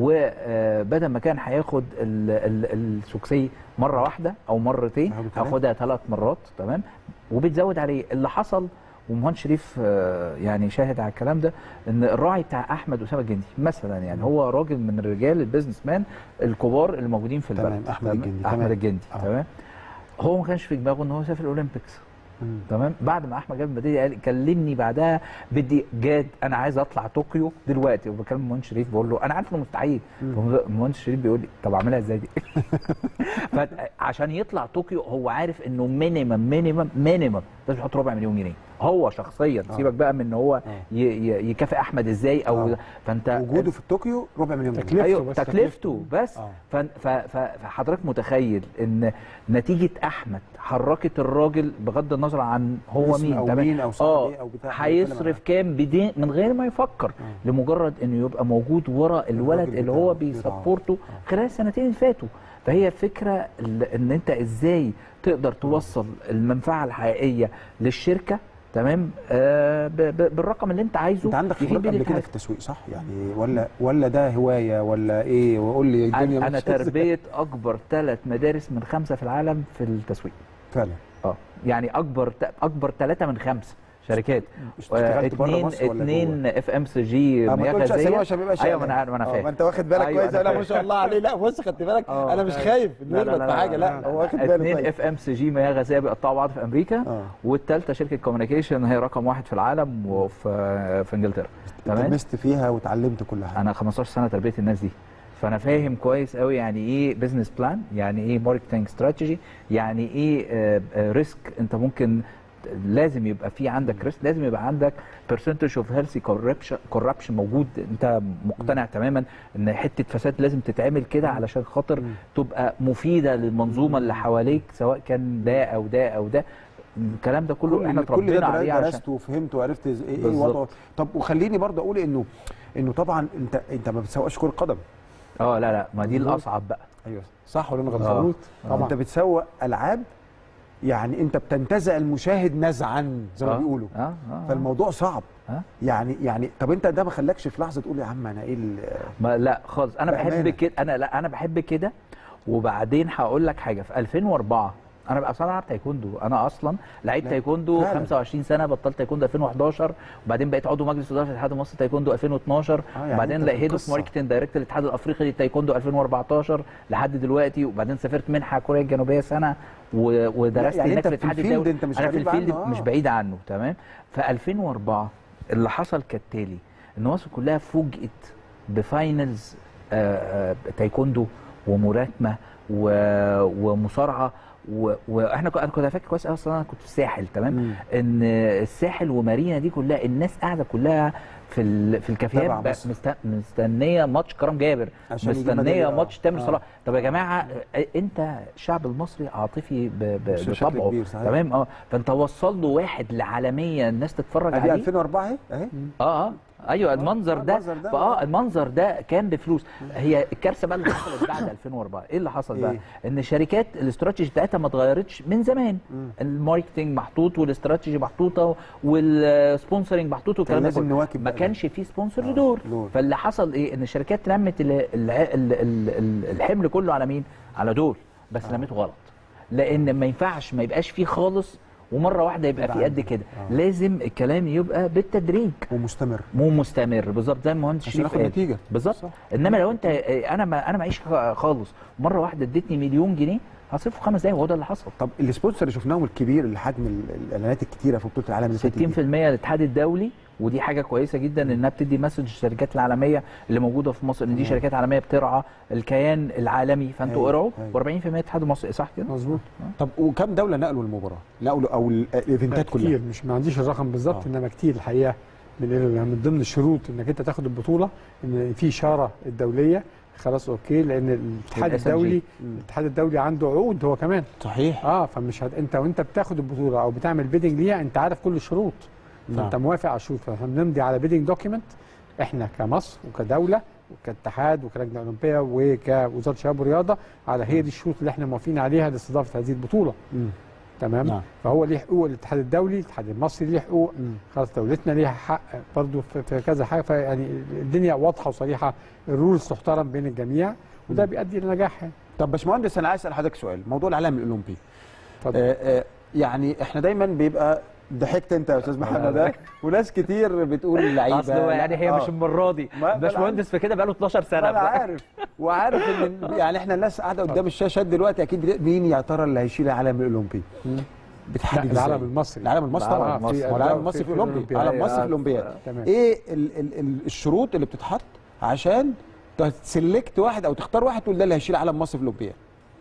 Speaker 3: وبدل ما كان هياخد ال- ال- السوكسي مره واحده او مرتين
Speaker 1: هياخده تلاتة.
Speaker 3: هياخدها ثلاث مرات تمام وبتزود عليه اللي حصل ومهندس شريف آه، يعني شاهد على الكلام ده ان الراعي بتاع احمد اسامه الجندي مثلا يعني هو راجل من الرجال البيزنس مان الكبار اللي موجودين في البلد
Speaker 1: تمام، أحمد الجندي،
Speaker 3: احمد
Speaker 1: تمام.
Speaker 3: الجندي
Speaker 1: آه.
Speaker 3: تمام هو ما كانش في دماغه ان هو يسافر الاولمبيكس
Speaker 1: مم.
Speaker 3: تمام بعد ما احمد جاب الميداليه قال كلمني بعدها بدي جاد انا عايز اطلع طوكيو دلوقتي وبكلم المهندس شريف بقول له انا عارف انه مستحيل المهندس شريف بيقول لي طب اعملها ازاي دي فعشان يطلع طوكيو هو عارف انه مينيمم مينيمم مينيمم لازم يحط ربع مليون جنيه هو شخصيا
Speaker 1: آه.
Speaker 3: سيبك بقى من ان هو
Speaker 1: آه.
Speaker 3: ي- ي- يكافئ احمد ازاي او
Speaker 1: آه.
Speaker 3: فانت
Speaker 1: وجوده في طوكيو ربع مليون جنيه
Speaker 2: تكلفته
Speaker 3: ايوه
Speaker 2: بس،
Speaker 3: تكلفته بس
Speaker 1: آه.
Speaker 3: ف- ف- ف- فحضرتك متخيل ان نتيجه احمد حركت الراجل بغض النظر عن هو
Speaker 1: اسم
Speaker 3: مين
Speaker 1: أو
Speaker 3: تمام؟
Speaker 1: مين أو صاحب
Speaker 3: اه
Speaker 1: إيه أو بتاع.
Speaker 3: هيصرف كام بدين من غير ما يفكر
Speaker 1: آه.
Speaker 3: لمجرد انه يبقى موجود ورا الولد
Speaker 1: الراجل
Speaker 3: اللي هو
Speaker 1: بتاعه.
Speaker 3: بيسبورته خلال السنتين اللي فاتوا فهي فكره ال- ان انت ازاي تقدر توصل المنفعه الحقيقيه للشركه تمام آه ب- ب- بالرقم اللي انت عايزه
Speaker 1: انت عندك
Speaker 3: يفيد
Speaker 1: خبرات
Speaker 3: بيه
Speaker 1: قبل كده
Speaker 3: الاتحاد.
Speaker 1: في التسويق صح يعني ولا ولا ده هوايه ولا ايه وقول لي الدنيا
Speaker 3: انا أنا
Speaker 1: ماشية إزاي؟
Speaker 3: تربيه اكبر ثلاث مدارس من خمسه في العالم في التسويق
Speaker 1: فعلا
Speaker 3: اه يعني اكبر اكبر ثلاثه من خمسه شركات
Speaker 1: اشتغلت بره
Speaker 3: اثنين
Speaker 1: مصر ولا جوه؟
Speaker 3: اثنين اف ام سي جي
Speaker 1: آه، ما
Speaker 3: مياه
Speaker 1: تقولش اسامي
Speaker 3: غازيه
Speaker 1: عشان ما يبقاش
Speaker 3: ايوه ما
Speaker 1: إعلان.
Speaker 3: انا ما انا
Speaker 1: آه،
Speaker 3: فاهم
Speaker 1: ما انت واخد بالك
Speaker 3: أيوة،
Speaker 1: كويس
Speaker 3: أنا
Speaker 1: لا
Speaker 3: فاهم.
Speaker 1: ما شاء الله عليه لا بص خدت بالك
Speaker 3: آه،
Speaker 1: انا مش
Speaker 3: أيوة.
Speaker 1: خايف
Speaker 3: لا
Speaker 1: نغلط في حاجه لا هو واخد باله
Speaker 3: اثنين
Speaker 1: كويس
Speaker 3: اف ام سي جي مياه غازيه بيقطعوا بعض في امريكا
Speaker 1: اه
Speaker 3: والثالثه شركه كوميونيكيشن هي رقم واحد في العالم وفي في انجلترا تمام
Speaker 1: لمست فيها وتعلمت كل حاجه
Speaker 3: انا 15 سنه تربيه الناس دي فانا فاهم كويس قوي يعني ايه بزنس بلان يعني ايه ماركتنج استراتيجي يعني ايه ريسك انت ممكن لازم يبقى في عندك ريسك لازم يبقى عندك برسنتج اوف هيلثي كوربشن موجود انت مقتنع تماما ان حته فساد لازم تتعمل كده علشان خاطر تبقى مفيده للمنظومه اللي حواليك سواء كان ده او ده او ده الكلام ده كله احنا
Speaker 1: كل ده
Speaker 3: اتربينا عليه عشان
Speaker 1: درسته وفهمت وعرفت إز- ايه ايه
Speaker 3: بالظبط.
Speaker 1: وضعه طب وخليني برضه اقول انه انه طبعا انت انت ما بتسوقش كره قدم
Speaker 3: اه لا لا ما دي الاصعب بقى
Speaker 1: ايوه صح ولا انا غلطان؟
Speaker 3: آه.
Speaker 2: مظبوط طبعا
Speaker 1: انت بتسوق العاب يعني انت بتنتزع المشاهد نزعا زي ما
Speaker 3: آه.
Speaker 1: بيقولوا
Speaker 3: اه اه
Speaker 1: فالموضوع صعب
Speaker 3: آه.
Speaker 1: يعني يعني طب انت ده ما خلاكش في لحظه تقول يا عم انا ايه ال-
Speaker 3: ما لا خالص انا
Speaker 1: بأمانة.
Speaker 3: بحب كده انا لا انا بحب كده وبعدين هقول لك حاجه في 2004 انا بقى اصلا العب تايكوندو انا اصلا لعيب
Speaker 1: لا،
Speaker 3: تايكوندو
Speaker 1: فعلا.
Speaker 3: 25 سنه بطلت تايكوندو 2011 وبعدين بقيت عضو مجلس اداره الاتحاد المصري تايكوندو 2012
Speaker 1: آه، يعني
Speaker 3: وبعدين
Speaker 1: أنت في
Speaker 3: بقيت هيد اوف
Speaker 1: القصة.
Speaker 3: ماركتنج دايركتور الاتحاد الافريقي للتايكوندو 2014 لحد دلوقتي وبعدين سافرت منحه كوريا الجنوبيه سنه و- ودرست
Speaker 1: يعني
Speaker 3: هناك
Speaker 1: أنت
Speaker 3: في
Speaker 1: في
Speaker 3: الاتحاد
Speaker 1: الفيلد
Speaker 3: الدولي
Speaker 1: أنت مش
Speaker 3: انا في
Speaker 1: غريب
Speaker 3: الفيلد
Speaker 1: عنه، آه.
Speaker 3: مش بعيد عنه تمام في 2004 اللي حصل كالتالي ان مصر كلها فوجئت بفاينلز آه، آه، تايكوندو وملاكمه و- ومصارعه و- واحنا ك- انا كنت فاكر كويس قوي اصلا انا كنت في الساحل تمام
Speaker 1: مم.
Speaker 3: ان الساحل ومارينا دي كلها الناس قاعده كلها في ال- في الكافيهات
Speaker 1: تبع
Speaker 3: بقى
Speaker 1: مصر.
Speaker 3: مست- مستنيه ماتش كرم جابر
Speaker 1: عشان يجيب
Speaker 3: مستنيه
Speaker 1: ميدالية.
Speaker 3: ماتش تامر
Speaker 1: آه.
Speaker 3: صلاح طب يا جماعه آه، انت الشعب المصري عاطفي ب- ب-
Speaker 1: بشكل
Speaker 3: بطبعه
Speaker 1: كبير، صحيح.
Speaker 3: تمام اه فانت وصل له واحد لعالميه الناس تتفرج
Speaker 1: ادي
Speaker 3: عليه
Speaker 1: 2004 اهي اهي
Speaker 3: اه اه ايوه المنظر ده
Speaker 1: المنظر ده.
Speaker 3: فاه المنظر ده كان بفلوس هي الكارثه بقى اللي حصلت بعد 2004 ايه اللي حصل بقى
Speaker 1: إيه؟
Speaker 3: ان الشركات الاستراتيجي بتاعتها ما اتغيرتش من زمان
Speaker 1: مم.
Speaker 3: الماركتنج محطوط والاستراتيجي محطوطه والسبونسرنج محطوط والكلام ده
Speaker 1: لازم
Speaker 3: كله.
Speaker 1: نواكب
Speaker 3: ما
Speaker 1: بقى.
Speaker 3: كانش فيه سبونسر
Speaker 1: آه،
Speaker 3: لدور
Speaker 1: دور.
Speaker 3: فاللي حصل ايه ان الشركات لمت ال- ال- ال- ال- ال- الحمل كله على مين على دول بس لمته غلط لان ما ينفعش ما يبقاش فيه خالص ومره واحده يبقى
Speaker 1: يبقى
Speaker 3: في قد
Speaker 1: عندك.
Speaker 3: كده
Speaker 1: آه.
Speaker 3: لازم الكلام يبقى بالتدريج
Speaker 1: ومستمر
Speaker 3: مو مستمر بالظبط زي ما المهندس
Speaker 1: عشان
Speaker 3: شريف
Speaker 1: ناخد
Speaker 3: قال.
Speaker 1: نتيجة.
Speaker 3: بالظبط
Speaker 1: صح.
Speaker 3: انما لو انت انا ما انا معيش خالص مره واحده اديتني مليون جنيه هصرفه في خمس دقايق وهو ده اللي حصل
Speaker 1: طب السبونسر اللي شفناهم الكبير اللي حجم ال- الاعلانات الكتيره في بطوله العالم اللي فاتت
Speaker 3: 60%
Speaker 1: دي.
Speaker 3: للاتحاد الدولي ودي حاجه كويسه جدا انها بتدي مسج الشركات العالميه اللي موجوده في مصر ان دي شركات عالميه بترعى الكيان العالمي فانتوا
Speaker 1: أيوة،
Speaker 3: ارعوا
Speaker 1: أيوة.
Speaker 3: و40% الاتحاد المصري صح كده؟
Speaker 2: مظبوط
Speaker 1: طب وكم دوله نقلوا المباراه؟ نقلوا او ال- الايفنتات كلها
Speaker 2: كتير مش ما عنديش الرقم بالظبط
Speaker 1: آه.
Speaker 2: انما كتير الحقيقه من يعني من ضمن الشروط انك انت تاخد البطوله ان في اشاره الدوليه خلاص اوكي لان الاتحاد
Speaker 3: وال SMG.
Speaker 2: الدولي
Speaker 1: مم.
Speaker 2: الاتحاد الدولي عنده عقود هو كمان
Speaker 1: صحيح
Speaker 2: اه فمش هت... انت وانت بتاخد البطوله او بتعمل بيدنج ليها انت عارف كل الشروط
Speaker 1: نعم.
Speaker 2: فانت موافق على الشروط فاحنا بنمضي على بيدنج دوكيمنت احنا كمصر وكدوله وكاتحاد وكلجنه اولمبيه وكوزاره الشباب والرياضه على هي دي الشروط اللي احنا موافقين عليها لاستضافه هذه البطوله
Speaker 1: مم.
Speaker 2: تمام
Speaker 1: نعم.
Speaker 2: فهو ليه حقوق الاتحاد الدولي الاتحاد المصري ليه حقوق
Speaker 1: مم.
Speaker 2: خلاص دولتنا ليها حق برضو في, في كذا حاجه فيعني الدنيا واضحه وصريحه الرولز تحترم بين الجميع وده بيؤدي لنجاح يعني
Speaker 1: طب باشمهندس انا عايز اسال حضرتك سؤال موضوع العالم الاولمبي
Speaker 2: اتفضل.
Speaker 1: آه آه يعني احنا دايما بيبقى ضحكت انت يا استاذ محمد ها؟ وناس كتير بتقول لعيبه
Speaker 3: اصل هو يعني هي
Speaker 1: آه.
Speaker 3: مش المره دي
Speaker 1: ما-
Speaker 3: باشمهندس في كده بقاله 12 سنه
Speaker 1: انا عارف وعارف ان يعني احنا الناس قاعده قدام الشاشات دلوقتي اكيد بت- مين يا ترى اللي هيشيل العالم الاولمبي
Speaker 2: لا
Speaker 1: بتحدد
Speaker 2: العالم
Speaker 1: إزاي؟
Speaker 2: المصري
Speaker 1: العالم المصري
Speaker 3: العالم
Speaker 1: طبعا
Speaker 3: المصري.
Speaker 1: هو العالم
Speaker 2: في-
Speaker 1: المصري
Speaker 2: في
Speaker 1: في الاولمبي
Speaker 2: الأولمبياد.
Speaker 1: العالم المصري في
Speaker 3: أيوة.
Speaker 1: الاولمبياد
Speaker 2: تمام
Speaker 1: ايه ال ال ال الشروط اللي بتتحط عشان تسلكت واحد او تختار واحد تقول ده اللي هيشيل علم مصر في الاولمبياد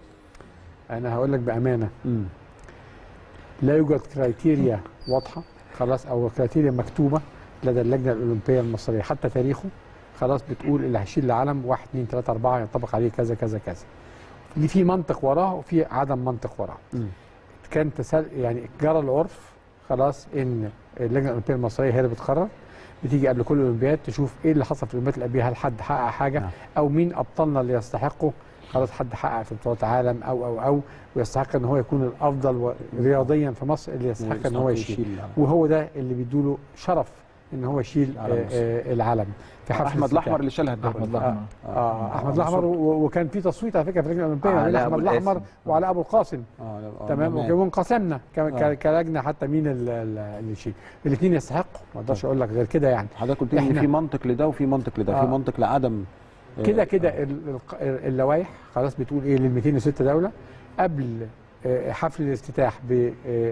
Speaker 2: انا هقول لك بامانه لا يوجد كرايتيريا واضحه خلاص او كريتيريا مكتوبه لدى اللجنه الاولمبيه المصريه حتى تاريخه خلاص بتقول اللي هيشيل العلم 1 2 3 4 ينطبق عليه كذا كذا كذا دي في منطق وراه وفي عدم منطق وراه
Speaker 1: مم.
Speaker 2: كان تسل يعني جرى العرف خلاص ان اللجنه الاولمبيه المصريه هي اللي بتقرر بتيجي قبل كل الاولمبياد تشوف ايه اللي حصل في الاولمبياد اللي قبلها هل حد حقق حاجه
Speaker 1: نعم.
Speaker 2: او مين ابطالنا اللي يستحقوا خلاص حد حقق في بطولات عالم او او او ويستحق ان هو يكون الافضل و- رياضيا في مصر اللي يستحق ان هو يشيل
Speaker 1: العلم.
Speaker 2: وهو ده اللي بيدوله شرف ان هو يشيل
Speaker 1: العلم
Speaker 2: آه،
Speaker 1: المصري.
Speaker 2: آه، العلم في حفل
Speaker 1: احمد
Speaker 2: الافتتاح.
Speaker 1: الاحمر اللي شالها الدوري
Speaker 3: احمد
Speaker 1: اللي فات.
Speaker 3: الاحمر
Speaker 2: اه احمد الاحمر و- وكان في تصويت على فكره في اللجنه الاولمبيه
Speaker 3: علاء
Speaker 2: بين احمد
Speaker 3: أبو
Speaker 2: الاحمر
Speaker 3: القاسم.
Speaker 2: وعلاء ابو القاسم
Speaker 1: آه، آه،
Speaker 2: تمام
Speaker 1: تمام.
Speaker 2: وكمان انقسمنا ك- ك-
Speaker 1: آه.
Speaker 2: كلجنه حتى مين ال- ال- اللي يشيل الاثنين يستحقوا ما اقدرش اقول لك غير كده يعني
Speaker 1: حضرتك قلت لي ان
Speaker 2: إحنا-
Speaker 1: في منطق لده وفي منطق لده في
Speaker 2: آه.
Speaker 1: منطق لعدم آه،
Speaker 2: كده كده
Speaker 1: آه.
Speaker 2: ال- الق- اللوائح خلاص بتقول ايه لل 206 دوله قبل آه، حفل الافتتاح ب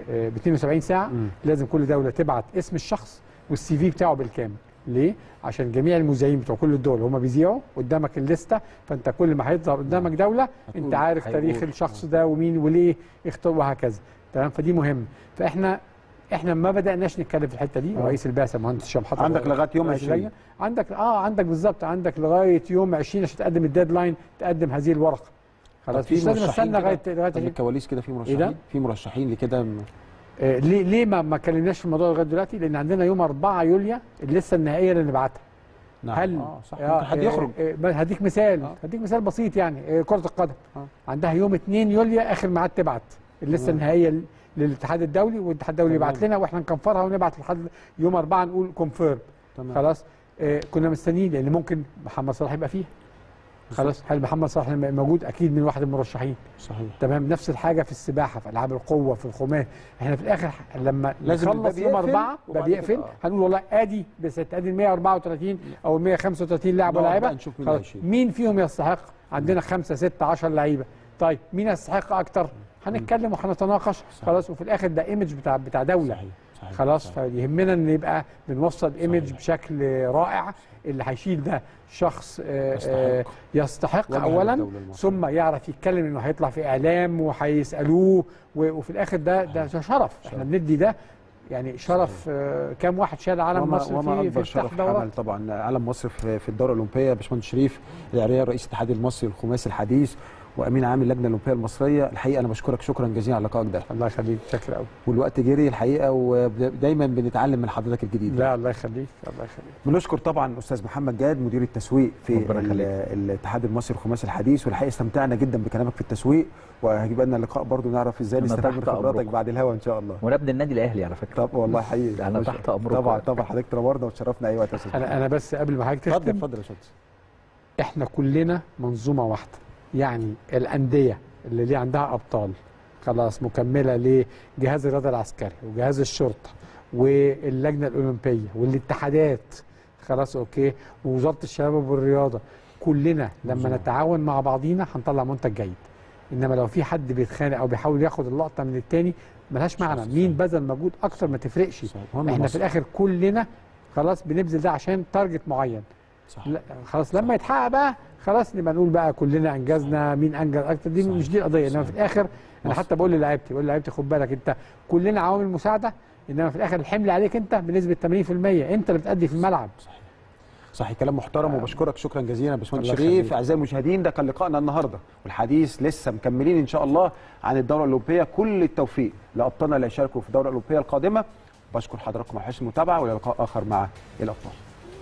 Speaker 2: 72 ساعه
Speaker 1: مم.
Speaker 2: لازم كل دوله تبعت اسم الشخص والسي في بتاعه بالكامل ليه عشان جميع المذيعين بتوع كل الدول هم بيذيعوا قدامك الليسته فانت كل ما هيظهر قدامك دوله
Speaker 1: هتقول-
Speaker 2: انت عارف
Speaker 3: هيقول.
Speaker 2: تاريخ الشخص ده ومين وليه اختار وهكذا تمام فدي مهم فاحنا احنا ما بداناش نتكلم في الحته دي
Speaker 1: آه.
Speaker 2: رئيس البعثه مهندس هشام حطب
Speaker 1: عندك لغايه يوم
Speaker 2: رئيس
Speaker 1: 20
Speaker 2: اللجنة. عندك اه عندك بالظبط عندك لغايه يوم 20 عشان تقدم الديدلاين تقدم هذه الورقه خلاص
Speaker 1: في
Speaker 2: مش لازم
Speaker 1: مرشحين
Speaker 2: استنى
Speaker 1: كده؟
Speaker 2: لغايه لغايه
Speaker 1: طب
Speaker 2: 20.
Speaker 1: الكواليس كده في
Speaker 2: ده؟
Speaker 1: مرشحين في مرشحين لكده م-
Speaker 2: آه ليه ليه ما ما اتكلمناش في الموضوع لغايه دلوقتي لان عندنا يوم 4 يوليو اللسه النهائيه اللي نبعتها
Speaker 1: نعم
Speaker 2: هل
Speaker 1: اه صح
Speaker 2: آه،
Speaker 1: ممكن حد
Speaker 2: آه،
Speaker 1: يخرج
Speaker 2: آه، آه، هديك مثال
Speaker 1: آه.
Speaker 2: هديك مثال بسيط يعني آه، كره القدم
Speaker 1: آه.
Speaker 2: عندها يوم 2 يوليو اخر ميعاد تبعت اللسه
Speaker 1: تمام.
Speaker 2: النهائيه ل- للاتحاد الدولي والاتحاد الدولي
Speaker 1: تمام.
Speaker 2: يبعت لنا واحنا نكنفرها ونبعت لحد يوم 4 نقول كونفيرم
Speaker 1: تمام
Speaker 2: خلاص آه كنا مستنيين لان ممكن محمد صلاح يبقى فيها خلاص هل محمد صلاح لما يبقى موجود اكيد من واحد المرشحين
Speaker 1: صحيح
Speaker 2: تمام نفس الحاجه في السباحه في العاب القوه في الخماسي احنا في الاخر ح- لما
Speaker 1: لازم
Speaker 2: نخلص
Speaker 1: الباب
Speaker 2: يوم
Speaker 1: يقفل
Speaker 2: اربعه
Speaker 1: وبعد
Speaker 2: باب يقفل
Speaker 1: كده، آه.
Speaker 2: هنقول والله ادي بس ادي ال 134 او ال 135 لاعب
Speaker 1: نقعد
Speaker 2: ولاعيبه
Speaker 1: بقى نشوف مين
Speaker 2: خلاص
Speaker 1: هيشيل.
Speaker 2: مين فيهم يستحق عندنا خمسه سته 10 لعيبه طيب مين يستحق اكتر هنتكلم وهنتناقش
Speaker 1: صحيح.
Speaker 2: خلاص وفي الاخر ده ايمج بتاع بتاع دوله
Speaker 1: صحيح صحيح
Speaker 2: خلاص
Speaker 1: صحيح.
Speaker 2: فيهمنا ان يبقى بنوصل ايمج
Speaker 1: صحيح.
Speaker 2: بشكل رائع اللي هيشيل ده شخص آه، آه،
Speaker 1: يستحق.
Speaker 2: يستحق
Speaker 1: وجه
Speaker 2: اولا
Speaker 1: للدولة المصرية.
Speaker 2: ثم يعرف يتكلم انه هيطلع في اعلام وهيسالوه و- وفي الاخر ده ده شرف احنا بندي ده يعني شرف آه، كام واحد شال علم
Speaker 1: وما,
Speaker 2: مصر
Speaker 1: وما
Speaker 2: في
Speaker 1: اكبر
Speaker 2: في
Speaker 1: شرف
Speaker 2: افتتاح دورات
Speaker 1: حمل طبعا علم مصر في, في الدوره الاولمبيه باشمهندس شريف العريان رئيس الاتحاد المصري للخماسي الحديث وامين عام اللجنه الاولمبيه المصريه الحقيقه انا بشكرك شكرا جزيلا على لقائك ده
Speaker 2: الله يخليك شكرا قوي
Speaker 1: والوقت جري الحقيقه ودايما بنتعلم من حضرتك الجديد
Speaker 2: لا الله يخليك الله يخليك
Speaker 1: بنشكر طبعا الاستاذ محمد جاد مدير التسويق في
Speaker 3: ربنا
Speaker 1: ال-
Speaker 3: يخليك.
Speaker 1: الاتحاد المصري للخماسي الحديث والحقيقه استمتعنا جدا بكلامك في التسويق وهيبقى لنا لقاء برضو نعرف ازاي
Speaker 3: أنا
Speaker 1: نستفاد من
Speaker 3: تحت
Speaker 1: خبراتك
Speaker 3: أمركم.
Speaker 1: بعد الهوا ان شاء الله
Speaker 3: ونبني النادي الاهلي على فكره
Speaker 1: طب والله حقيقي
Speaker 3: أنا
Speaker 1: مش-
Speaker 3: تحت أمركم.
Speaker 1: طبعا طبعا حضرتك تنورنا وتشرفنا اي وقت يا استاذ
Speaker 2: انا
Speaker 1: محمد.
Speaker 2: انا بس قبل ما حضرتك
Speaker 1: اتفضل
Speaker 2: تختم
Speaker 1: اتفضل يا شمس
Speaker 2: احنا كلنا منظومه واحده يعني الانديه اللي ليه عندها ابطال خلاص مكمله لجهاز الرياضه العسكري وجهاز الشرطه واللجنه الاولمبيه والاتحادات خلاص اوكي ووزاره الشباب والرياضه كلنا لما
Speaker 1: منظومة.
Speaker 2: نتعاون مع بعضينا هنطلع منتج جيد انما لو في حد بيتخانق او بيحاول ياخد اللقطه من التاني ملهاش معنى
Speaker 1: صح،
Speaker 2: مين
Speaker 1: صح.
Speaker 2: بذل مجهود اكتر ما تفرقش
Speaker 1: صحيح. مهم
Speaker 2: احنا في
Speaker 1: مصر.
Speaker 2: الاخر كلنا خلاص بنبذل ده عشان تارجت معين
Speaker 1: صح.
Speaker 2: لا خلاص لما يتحقق بقى خلاص نبقى نقول بقى كلنا انجزنا مين انجز اكتر دي
Speaker 1: صحيح.
Speaker 2: مش دي القضيه انما في
Speaker 1: صحيح.
Speaker 2: الاخر انا
Speaker 1: مصر.
Speaker 2: حتى بقول للاعيبتي بقول للاعيبتي خد بالك انت كلنا عوامل مساعده انما في الاخر الحمل عليك انت بنسبه 80% انت اللي بتأدي في الملعب
Speaker 1: صحيح صحيح كلام محترم وبشكرك شكرا جزيلا يا باشمهندس
Speaker 2: الله
Speaker 1: شريف
Speaker 2: يخليك.
Speaker 1: اعزائي المشاهدين ده كان لقائنا النهارده والحديث لسه مكملين ان شاء الله عن الدوره الاولمبيه كل التوفيق لابطالنا اللي هيشاركوا في الدوره الاولمبيه القادمه بشكر حضراتكم على حسن المتابعه والى لقاء اخر مع الابطال